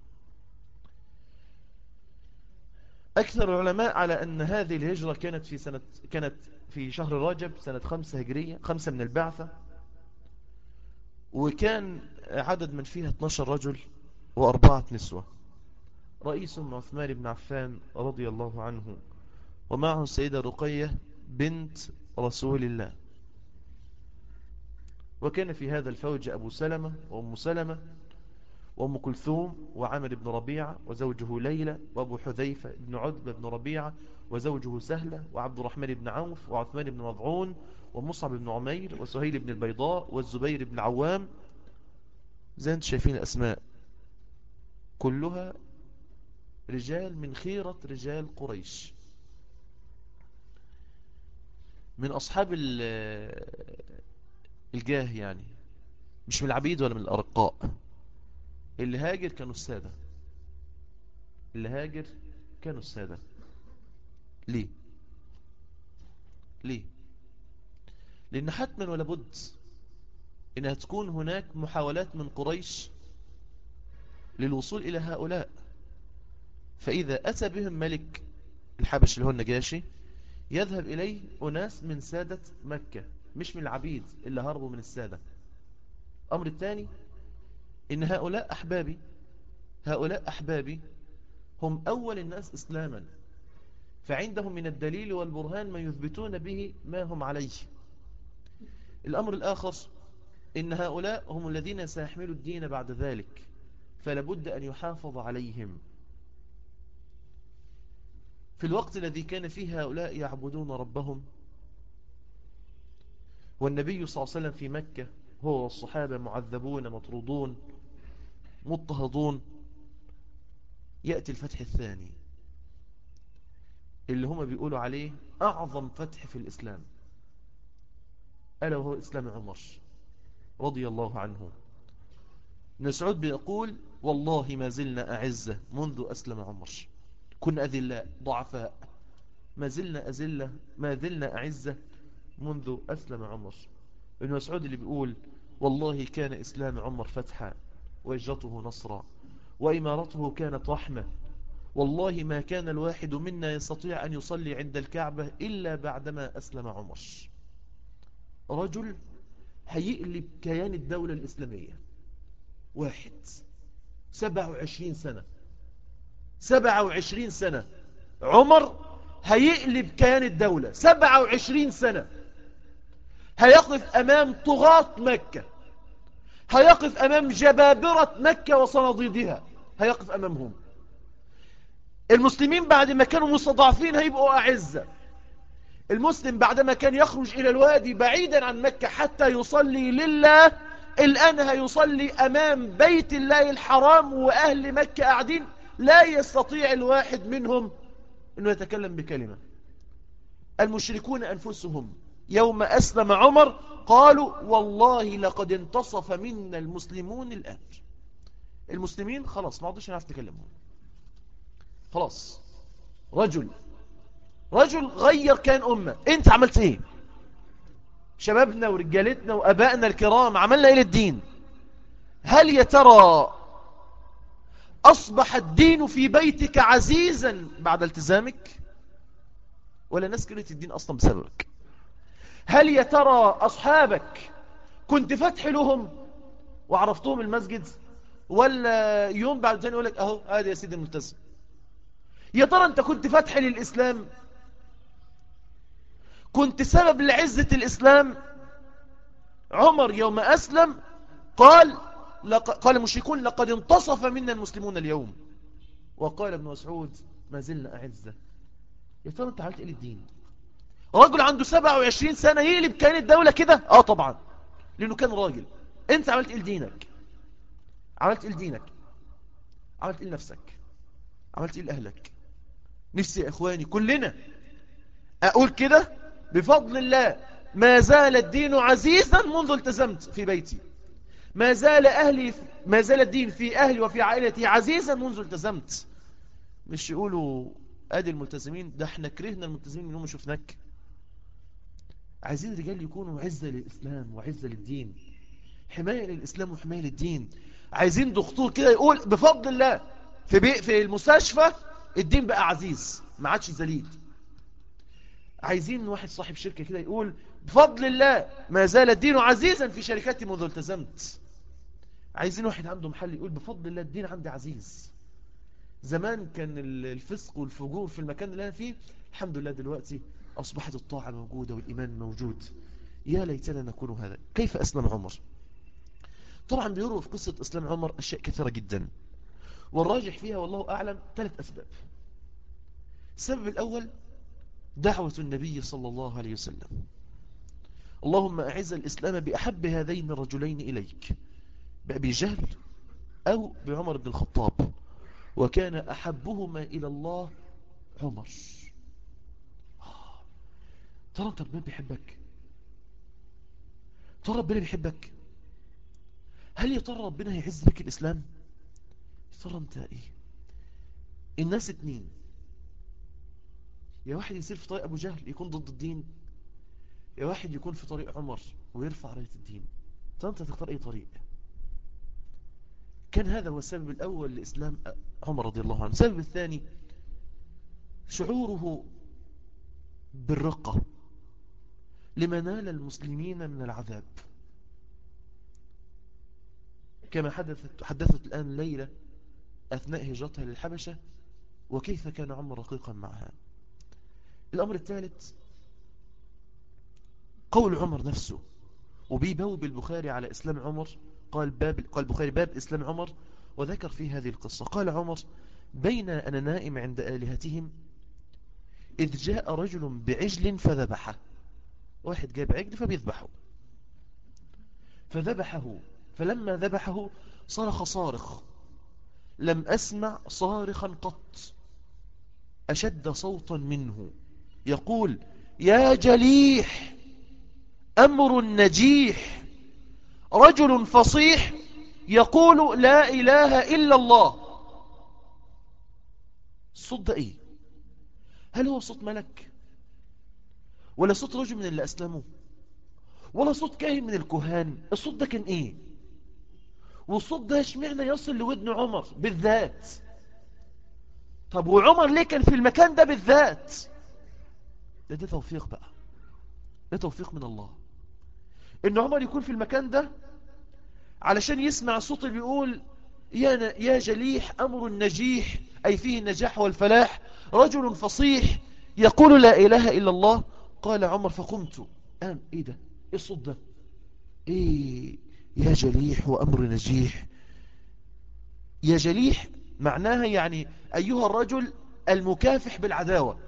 Speaker 1: أكثر العلماء على أن هذه الهجرة كانت في سنة كانت في شهر رجب سنة خمسة هجرية خمسة من البعثة وكان عدد من فيها 12 رجل وأربعة نسوة رئيسهم عثمان بن عفان رضي الله عنه ومعه السيدة رقية بنت رسول الله وكان في هذا الفوج أبو سلمة وأم سلمة وأم كلثوم وعمر بن ربيعة وزوجه ليلى وأبو حذيفة بن عتبة بن ربيعة وزوجه سهلة وعبد الرحمن بن عوف وعثمان بن مضعون ومصعب بن عمير وسهيل بن البيضاء والزبير بن العوام زي انت شايفين الأسماء كلها رجال من خيرة رجال قريش من أصحاب الجاه يعني مش من العبيد ولا من الأرقاء اللي هاجر كانوا السادة اللي هاجر كانوا السادة ليه ليه لأن حتما ولا بد إنها تكون هناك محاولات من قريش للوصول إلى هؤلاء فإذا أتى بهم ملك الحبش اللي هو النجاشي يذهب إليه أناس من سادة مكة مش من العبيد اللي هربوا من السادة أمر الثاني إن هؤلاء أحبابي هؤلاء أحبابي هم أول الناس إسلاما فعندهم من الدليل والبرهان ما يثبتون به ما هم عليه الأمر الآخر إن هؤلاء هم الذين سيحملوا الدين بعد ذلك فلابد أن يحافظ عليهم في الوقت الذي كان فيه هؤلاء يعبدون ربهم والنبي صلى الله عليه وسلم في مكة هو والصحابة معذبون مطرودون مضطهدون يأتي الفتح الثاني اللي هم بيقولوا عليه أعظم فتح في الإسلام ألا وهو إسلام عمر رضي الله عنه ابن سعود بيقول والله ما زلنا أعزة منذ أسلم عمر كنا أذلاء ضعفاء ما زلنا أزلة ما زلنا أعزة منذ أسلم عمر ابن مسعود اللي بيقول والله كان إسلام عمر فتحا وإجرته نصرا وإمارته كانت رحمة والله ما كان الواحد منا يستطيع أن يصلي عند الكعبة إلا بعدما أسلم عمر رجل هيقلب كيان الدولة الإسلامية واحد سبع وعشرين سنة سبع وعشرين سنة عمر هيقلب كيان الدولة سبع وعشرين سنة هيقف أمام طغاة مكة هيقف أمام جبابرة مكة وصناديدها هيقف أمامهم المسلمين بعد ما كانوا مستضعفين هيبقوا أعزة المسلم بعدما كان يخرج إلى الوادي بعيدا عن مكة حتى يصلي لله الآن هيصلي أمام بيت الله الحرام وأهل مكة قاعدين لا يستطيع الواحد منهم أنه يتكلم بكلمة المشركون أنفسهم يوم أسلم عمر قالوا والله لقد انتصف منا المسلمون الآن المسلمين خلاص ما عدوش نعرف نتكلمهم خلاص رجل رجل غير كان أمة انت عملت ايه شبابنا ورجالتنا وأبائنا الكرام عملنا ايه للدين هل يا ترى أصبح الدين في بيتك عزيزا بعد التزامك ولا ناس كرهت الدين أصلا بسببك هل يا ترى أصحابك كنت فتح لهم وعرفتهم المسجد ولا يوم بعد ثاني يقول لك أهو هذا يا سيدي الملتزم يا ترى أنت كنت فتح للإسلام كنت سبب لعزة الإسلام عمر يوم أسلم قال قال المشركون لقد انتصف منا المسلمون اليوم وقال ابن مسعود ما زلنا أعزة يا ترى انت عملت ايه للدين رجل عنده 27 سنة يقلب كان الدولة كده اه طبعا لانه كان راجل انت عملت ايه لدينك عملت ايه لدينك عملت ايه لنفسك عملت ايه لأهلك نفسي يا اخواني كلنا اقول كده بفضل الله ما زال الدين عزيزا منذ التزمت في بيتي ما زال أهلي ما زال الدين في أهلي وفي عائلتي عزيزا منذ التزمت مش يقولوا ادي الملتزمين ده احنا كرهنا الملتزمين من يوم ما شفناك عايزين رجال يكونوا عزة للإسلام وعزة للدين حماية للإسلام وحماية للدين عايزين دكتور كده يقول بفضل الله في بي في المستشفى الدين بقى عزيز ما عادش ذليل عايزين واحد صاحب شركة كده يقول بفضل الله ما زال الدين عزيزا في شركاتي منذ التزمت عايزين واحد عنده محل يقول بفضل الله الدين عندي عزيز زمان كان الفسق والفجور في المكان اللي أنا فيه الحمد لله دلوقتي أصبحت الطاعة موجودة والإيمان موجود يا ليتنا نكون هذا كيف أسلم عمر طبعا بيروا في قصة إسلام عمر أشياء كثيرة جدا والراجح فيها والله أعلم ثلاث أسباب السبب الأول دعوة النبي صلى الله عليه وسلم اللهم أعز الإسلام بأحب هذين الرجلين إليك بأبي جهل أو بعمر بن الخطاب وكان أحبهما إلى الله عمر ترى انت ربنا بيحبك ترى ربنا بيحبك هل يا ترى ربنا هيعز بك الإسلام ترى انت ايه الناس اتنين يا واحد يصير في طريق ابو جهل يكون ضد الدين يا واحد يكون في طريق عمر ويرفع راية الدين ترى انت تختار اي طريق كان هذا هو السبب الاول لاسلام عمر رضي الله عنه السبب الثاني شعوره بالرقة لما نال المسلمين من العذاب كما حدثت, حدثت الآن ليلة أثناء هجرتها للحبشة وكيف كان عمر رقيقا معها الأمر الثالث قول عمر نفسه وبيبوب البخاري على إسلام عمر قال باب قال البخاري باب إسلام عمر وذكر في هذه القصة قال عمر بين أنا نائم عند آلهتهم إذ جاء رجل بعجل فذبحه واحد جاب عجل فبيذبحه فذبحه فلما ذبحه صرخ صارخ لم أسمع صارخا قط أشد صوتا منه يقول يا جليح أمر نجيح رجل فصيح يقول لا إله إلا الله الصوت ده إيه هل هو صوت ملك ولا صوت رجل من اللي أسلموا ولا صوت كاهن من الكهان الصوت ده كان إيه والصوت ده اشمعنى يصل لودن عمر بالذات طب وعمر ليه كان في المكان ده بالذات ده ده توفيق بقى ده توفيق من الله ان عمر يكون في المكان ده علشان يسمع صوت اللي بيقول يا, يا جليح أمر النجيح أي فيه النجاح والفلاح رجل فصيح يقول لا إله إلا الله قال عمر فقمت قام إيه ده إيه الصوت ده إيه يا جليح وأمر نجيح يا جليح معناها يعني أيها الرجل المكافح بالعداوة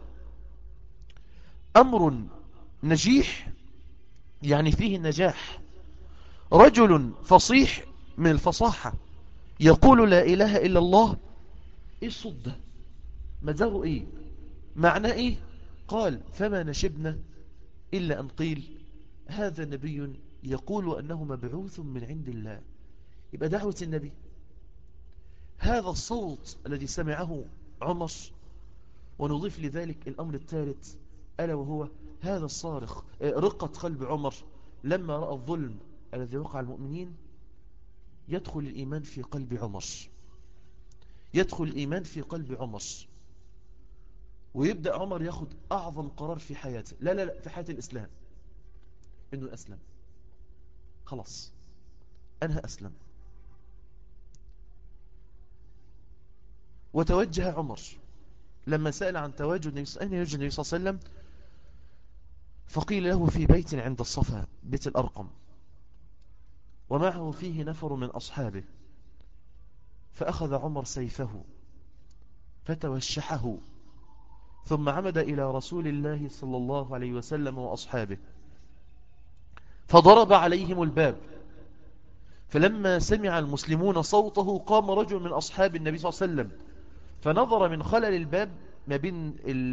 Speaker 1: أمر نجيح يعني فيه النجاح رجل فصيح من الفصاحة يقول لا إله إلا الله إيه الصوت ده مداره إيه معناه إيه قال فما نشبنا إلا أن قيل هذا نبي يقول أنه مبعوث من عند الله يبقى دعوة النبي هذا الصوت الذي سمعه عمر ونضيف لذلك الأمر الثالث ألا وهو هذا الصارخ رقة قلب عمر لما رأى الظلم الذي وقع المؤمنين يدخل الإيمان في قلب عمر يدخل الإيمان في قلب عمر ويبدأ عمر ياخد أعظم قرار في حياته لا لا لا في حياة الإسلام إنه أسلم خلاص أنا أسلم وتوجه عمر لما سأل عن تواجد النبي أين يوجد النبي صلى الله عليه وسلم فقيل له في بيت عند الصفا بيت الأرقم ومعه فيه نفر من أصحابه فأخذ عمر سيفه فتوشحه ثم عمد إلى رسول الله صلى الله عليه وسلم وأصحابه فضرب عليهم الباب فلما سمع المسلمون صوته قام رجل من أصحاب النبي صلى الله عليه وسلم فنظر من خلل الباب ما بين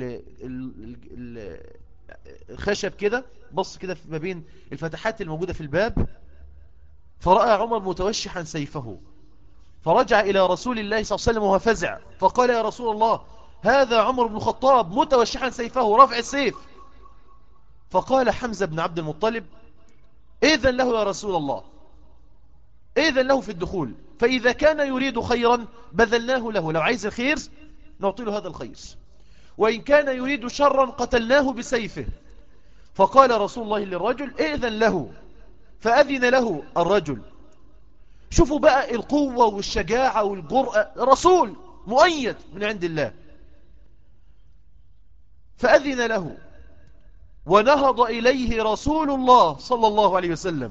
Speaker 1: الخشب كده بص كده ما بين الفتحات الموجودة في الباب فرأى عمر متوشحا سيفه فرجع إلى رسول الله صلى الله عليه وسلم وهو فزع فقال يا رسول الله هذا عمر بن الخطاب متوشحا سيفه رفع السيف فقال حمزة بن عبد المطلب إذن له يا رسول الله إذن له في الدخول فإذا كان يريد خيرا بذلناه له لو عايز الخير نعطي له هذا الخير وإن كان يريد شرا قتلناه بسيفه فقال رسول الله للرجل إذن له فأذن له الرجل شوفوا بقى القوة والشجاعة والجرأة رسول مؤيد من عند الله فأذن له ونهض إليه رسول الله صلى الله عليه وسلم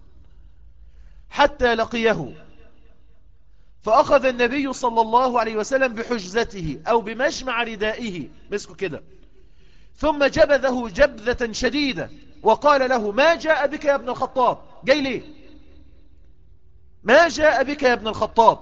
Speaker 1: حتى لقيه فأخذ النبي صلى الله عليه وسلم بحجزته أو بمجمع ردائه مسكه كده ثم جبذه جبذة شديدة وقال له ما جاء بك يا ابن الخطاب جاي ليه ما جاء بك يا ابن الخطاب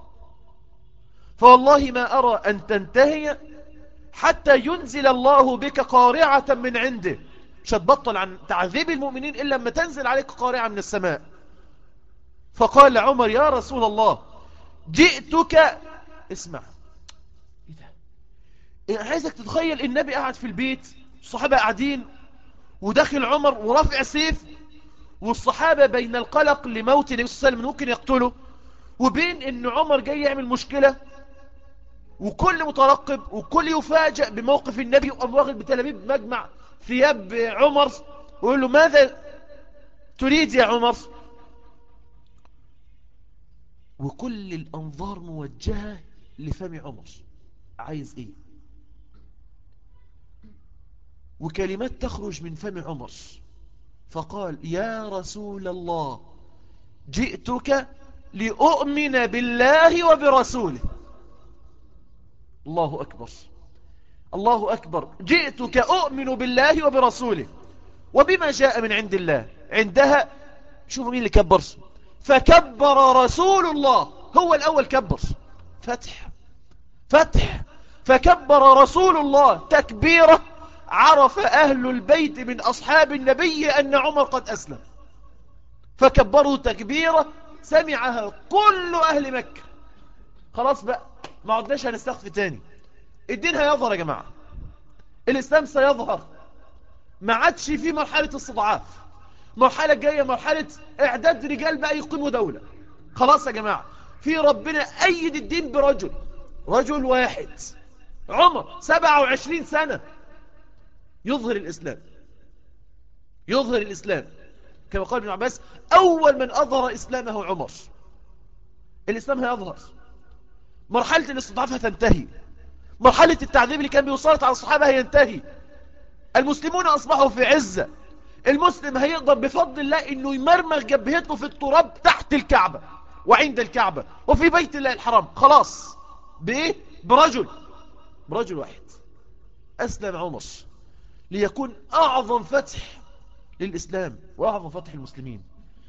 Speaker 1: فوالله ما أرى أن تنتهي حتى ينزل الله بك قارعة من عنده مش هتبطل عن تعذيب المؤمنين إلا لما تنزل عليك قارعة من السماء فقال عمر يا رسول الله جئتك اسمع ايه ده إيه عايزك تتخيل النبي قاعد في البيت الصحابة قاعدين وداخل عمر ورافع سيف والصحابة بين القلق لموت النبي صلى الله عليه وسلم ممكن يقتله وبين ان عمر جاي يعمل مشكلة وكل مترقب وكل يفاجأ بموقف النبي وقام واخد بتلابيب مجمع ثياب عمر ويقول له ماذا تريد يا عمر وكل الأنظار موجهة لفم عمر عايز ايه وكلمات تخرج من فم عمر فقال يا رسول الله جئتك لأؤمن بالله وبرسوله الله أكبر الله أكبر جئتك أؤمن بالله وبرسوله وبما جاء من عند الله عندها شوفوا مين اللي كبر فكبر رسول الله هو الأول كبر فتح فتح فكبر رسول الله تكبيره عرف أهل البيت من أصحاب النبي أن عمر قد أسلم فكبروا تكبيرة سمعها كل أهل مكة خلاص بقى ما عدناش هنستخفي تاني الدين هيظهر يا جماعة الإسلام سيظهر ما عادش في مرحلة استضعاف مرحلة جاية مرحلة إعداد رجال بقى يقيموا دولة خلاص يا جماعة في ربنا أيد الدين برجل رجل واحد عمر 27 سنة يظهر الإسلام يظهر الإسلام كما قال ابن عباس أول من أظهر إسلامه عمر الإسلام هيظهر مرحلة الاستضعاف هتنتهي مرحلة التعذيب اللي كان بيصارت على الصحابة هينتهي المسلمون أصبحوا في عزة المسلم هيقدر بفضل الله انه يمرمغ جبهته في التراب تحت الكعبة وعند الكعبة وفي بيت الله الحرام خلاص بايه برجل برجل واحد اسلم عمر ليكون اعظم فتح للاسلام واعظم فتح المسلمين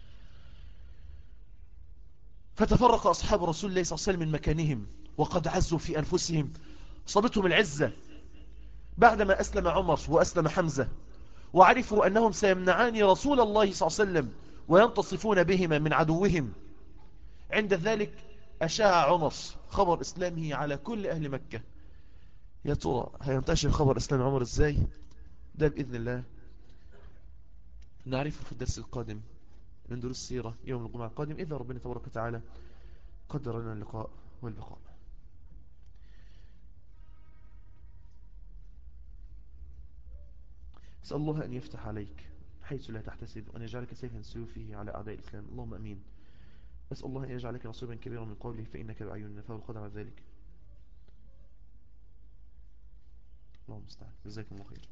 Speaker 1: فتفرق اصحاب رسول الله صلى الله عليه وسلم من مكانهم وقد عزوا في انفسهم صابتهم العزة بعدما اسلم عمر واسلم حمزة وعرفوا أنهم سيمنعان رسول الله صلى الله عليه وسلم وينتصفون بهما من عدوهم عند ذلك أشاع عمر خبر إسلامه على كل أهل مكة يا ترى هينتشر خبر إسلام عمر إزاي ده بإذن الله نعرفه في الدرس القادم من دروس السيرة يوم الجمعة القادم إذا ربنا تبارك وتعالى قدر لنا اللقاء والبقاء أسأل الله أن يفتح عليك حيث لا تحتسب وأن يجعلك سيفا سيوفه على أعداء الإسلام اللهم أمين أسأل الله أن يجعلك نصيبا كبيرا من قوله فإنك بأعيننا فهو القدر على ذلك اللهم استعان جزاكم الله خير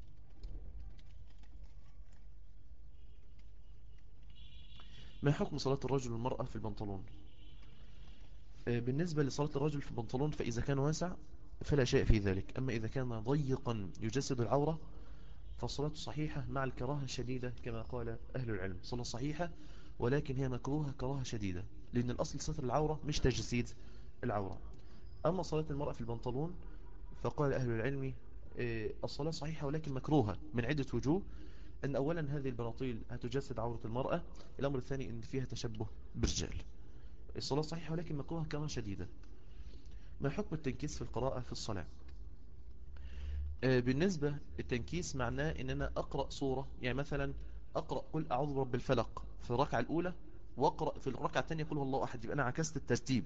Speaker 1: ما حكم صلاة الرجل والمرأة في البنطلون بالنسبة لصلاة الرجل في البنطلون فإذا كان واسع فلا شيء في ذلك أما إذا كان ضيقا يجسد العورة فالصلاة صحيحة مع الكراهة الشديدة كما قال أهل العلم صلاة صحيحة ولكن هي مكروهة كراهة شديدة لأن الأصل ستر العورة مش تجسيد العورة أما صلاة المرأة في البنطلون فقال أهل العلم الصلاة صحيحة ولكن مكروهة من عدة وجوه أن أولا هذه البناطيل هتجسد عورة المرأة الأمر الثاني أن فيها تشبه بالرجال الصلاة صحيحة ولكن مكروهة كراهة شديدة ما حكم التنكيس في القراءة في الصلاة بالنسبة التنكيس معناه ان انا اقرأ صورة يعني مثلا اقرأ قل اعوذ برب الفلق في الركعة الاولى واقرأ في الركعة الثانية قل هو الله احد يبقى انا عكست الترتيب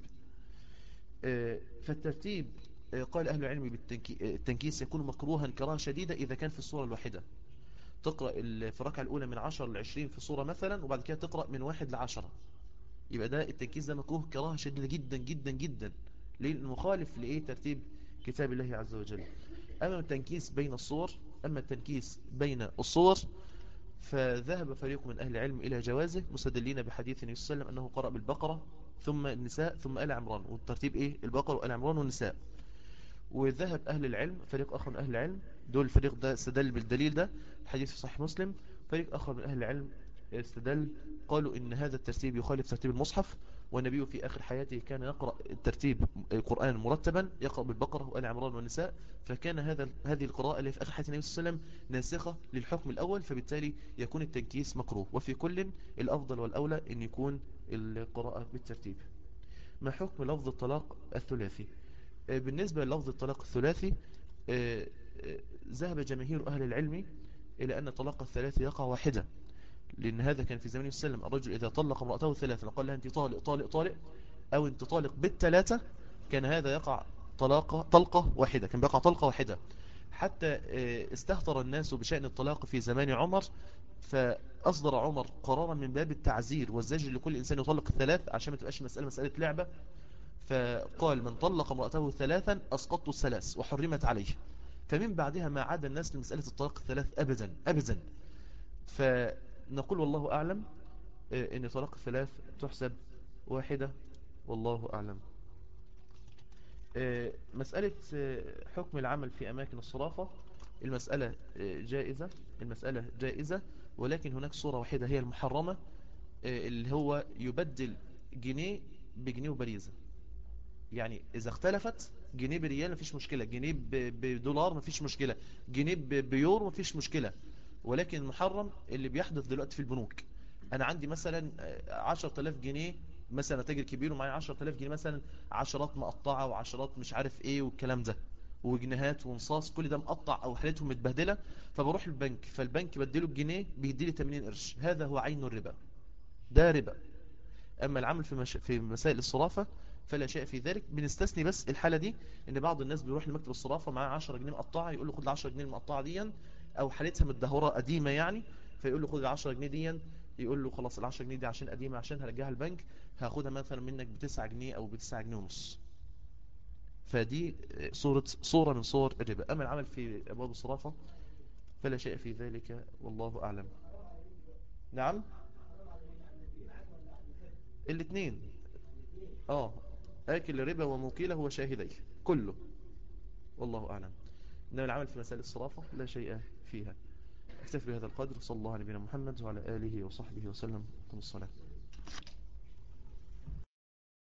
Speaker 1: فالترتيب قال اهل العلم بالتنكيس يكون مكروها كراهه شديدة اذا كان في الصورة الواحدة تقرأ في الركعة الاولى من 10 ل 20 في صورة مثلا وبعد كده تقرأ من 1 ل 10 يبقى ده التنكيس ده مكروه كراهه شديدة جدا جدا جدا ليه مخالف لايه ترتيب كتاب الله عز وجل أما التنكيس بين الصور أما التنكيس بين الصور فذهب فريق من أهل العلم إلى جوازه مستدلين بحديث النبي صلى الله عليه وسلم أنه قرأ بالبقرة ثم النساء ثم آل عمران والترتيب إيه البقرة وآل عمران والنساء وذهب أهل العلم فريق آخر من أهل العلم دول الفريق ده استدل بالدليل ده الحديث في صحيح مسلم فريق آخر من أهل العلم استدل قالوا إن هذا الترتيب يخالف ترتيب المصحف والنبي في آخر حياته كان يقرأ الترتيب القرآن مرتبا يقرأ بالبقرة وآل عمران والنساء فكان هذا هذه القراءة اللي في آخر حياة النبي صلى الله عليه وسلم ناسخة للحكم الأول فبالتالي يكون التنكيس مكروه وفي كل الأفضل والأولى أن يكون القراءة بالترتيب ما حكم لفظ الطلاق الثلاثي آه، بالنسبة للفظ الطلاق الثلاثي آه، آه، ذهب جماهير أهل العلم إلى أن طلاق الثلاثي يقع واحدة لأن هذا كان في زمن السلم الرجل إذا طلق امرأته ثلاثة وقال لها أنت طالق طالق طالق أو أنت طالق بالثلاثة كان هذا يقع طلاقة طلقة واحدة كان بيقع طلقة واحدة حتى استهتر الناس بشأن الطلاق في زمان عمر فأصدر عمر قرارا من باب التعزير والزجر لكل إنسان يطلق الثلاث عشان ما تبقاش مسألة مسألة لعبة فقال من طلق امرأته ثلاثا أسقطت الثلاث وحرمت عليه فمن بعدها ما عاد الناس لمسألة الطلاق الثلاث أبدا أبدا فنقول والله أعلم آه، أن طلاق الثلاث تحسب واحدة والله أعلم آه، مسألة آه، حكم العمل في أماكن الصرافة المسألة جائزة المسألة جائزة ولكن هناك صورة واحدة هي المحرمة اللي هو يبدل جنيه بجنيه وبريزة يعني إذا اختلفت جنيه بريال مفيش مشكلة جنيه بدولار مفيش مشكلة جنيه بيورو مفيش مشكلة ولكن المحرم اللي بيحدث دلوقتي في البنوك أنا عندي مثلا 10000 جنيه مثلا تاجر كبير ومعايا 10000 جنيه مثلا عشرات مقطعة وعشرات مش عارف ايه والكلام ده وجنيهات ونصاص كل ده مقطع او حالتهم متبهدله فبروح البنك فالبنك بديله الجنيه بيدي لي 80 قرش هذا هو عين الربا ده ربا اما العمل في مش... في مسائل الصرافه فلا شيء في ذلك بنستثني بس الحالة دي ان بعض الناس بيروح لمكتب الصرافة معاه 10 جنيه مقطعة يقول له خد ال 10 جنيه المقطعة دي او حالتها متدهورة قديمة يعني فيقول له خد ال 10 جنيه دي يقول له خلاص ال 10 جنيه دي عشان قديمة عشان هرجعها البنك هاخدها مثلا منك ب 9 جنيه او ب 9 جنيه ونص فدي صورة صورة من صور الربا اما العمل في ابواب الصرافة فلا شيء في ذلك والله اعلم نعم الاثنين اه آكل ربا وموكيله وشاهديه كله والله أعلم إنما العمل في مسائل الصرافة لا شيء فيها اكتفي بهذا القدر صلى الله على نبينا محمد وعلى آله وصحبه وسلم الصلاة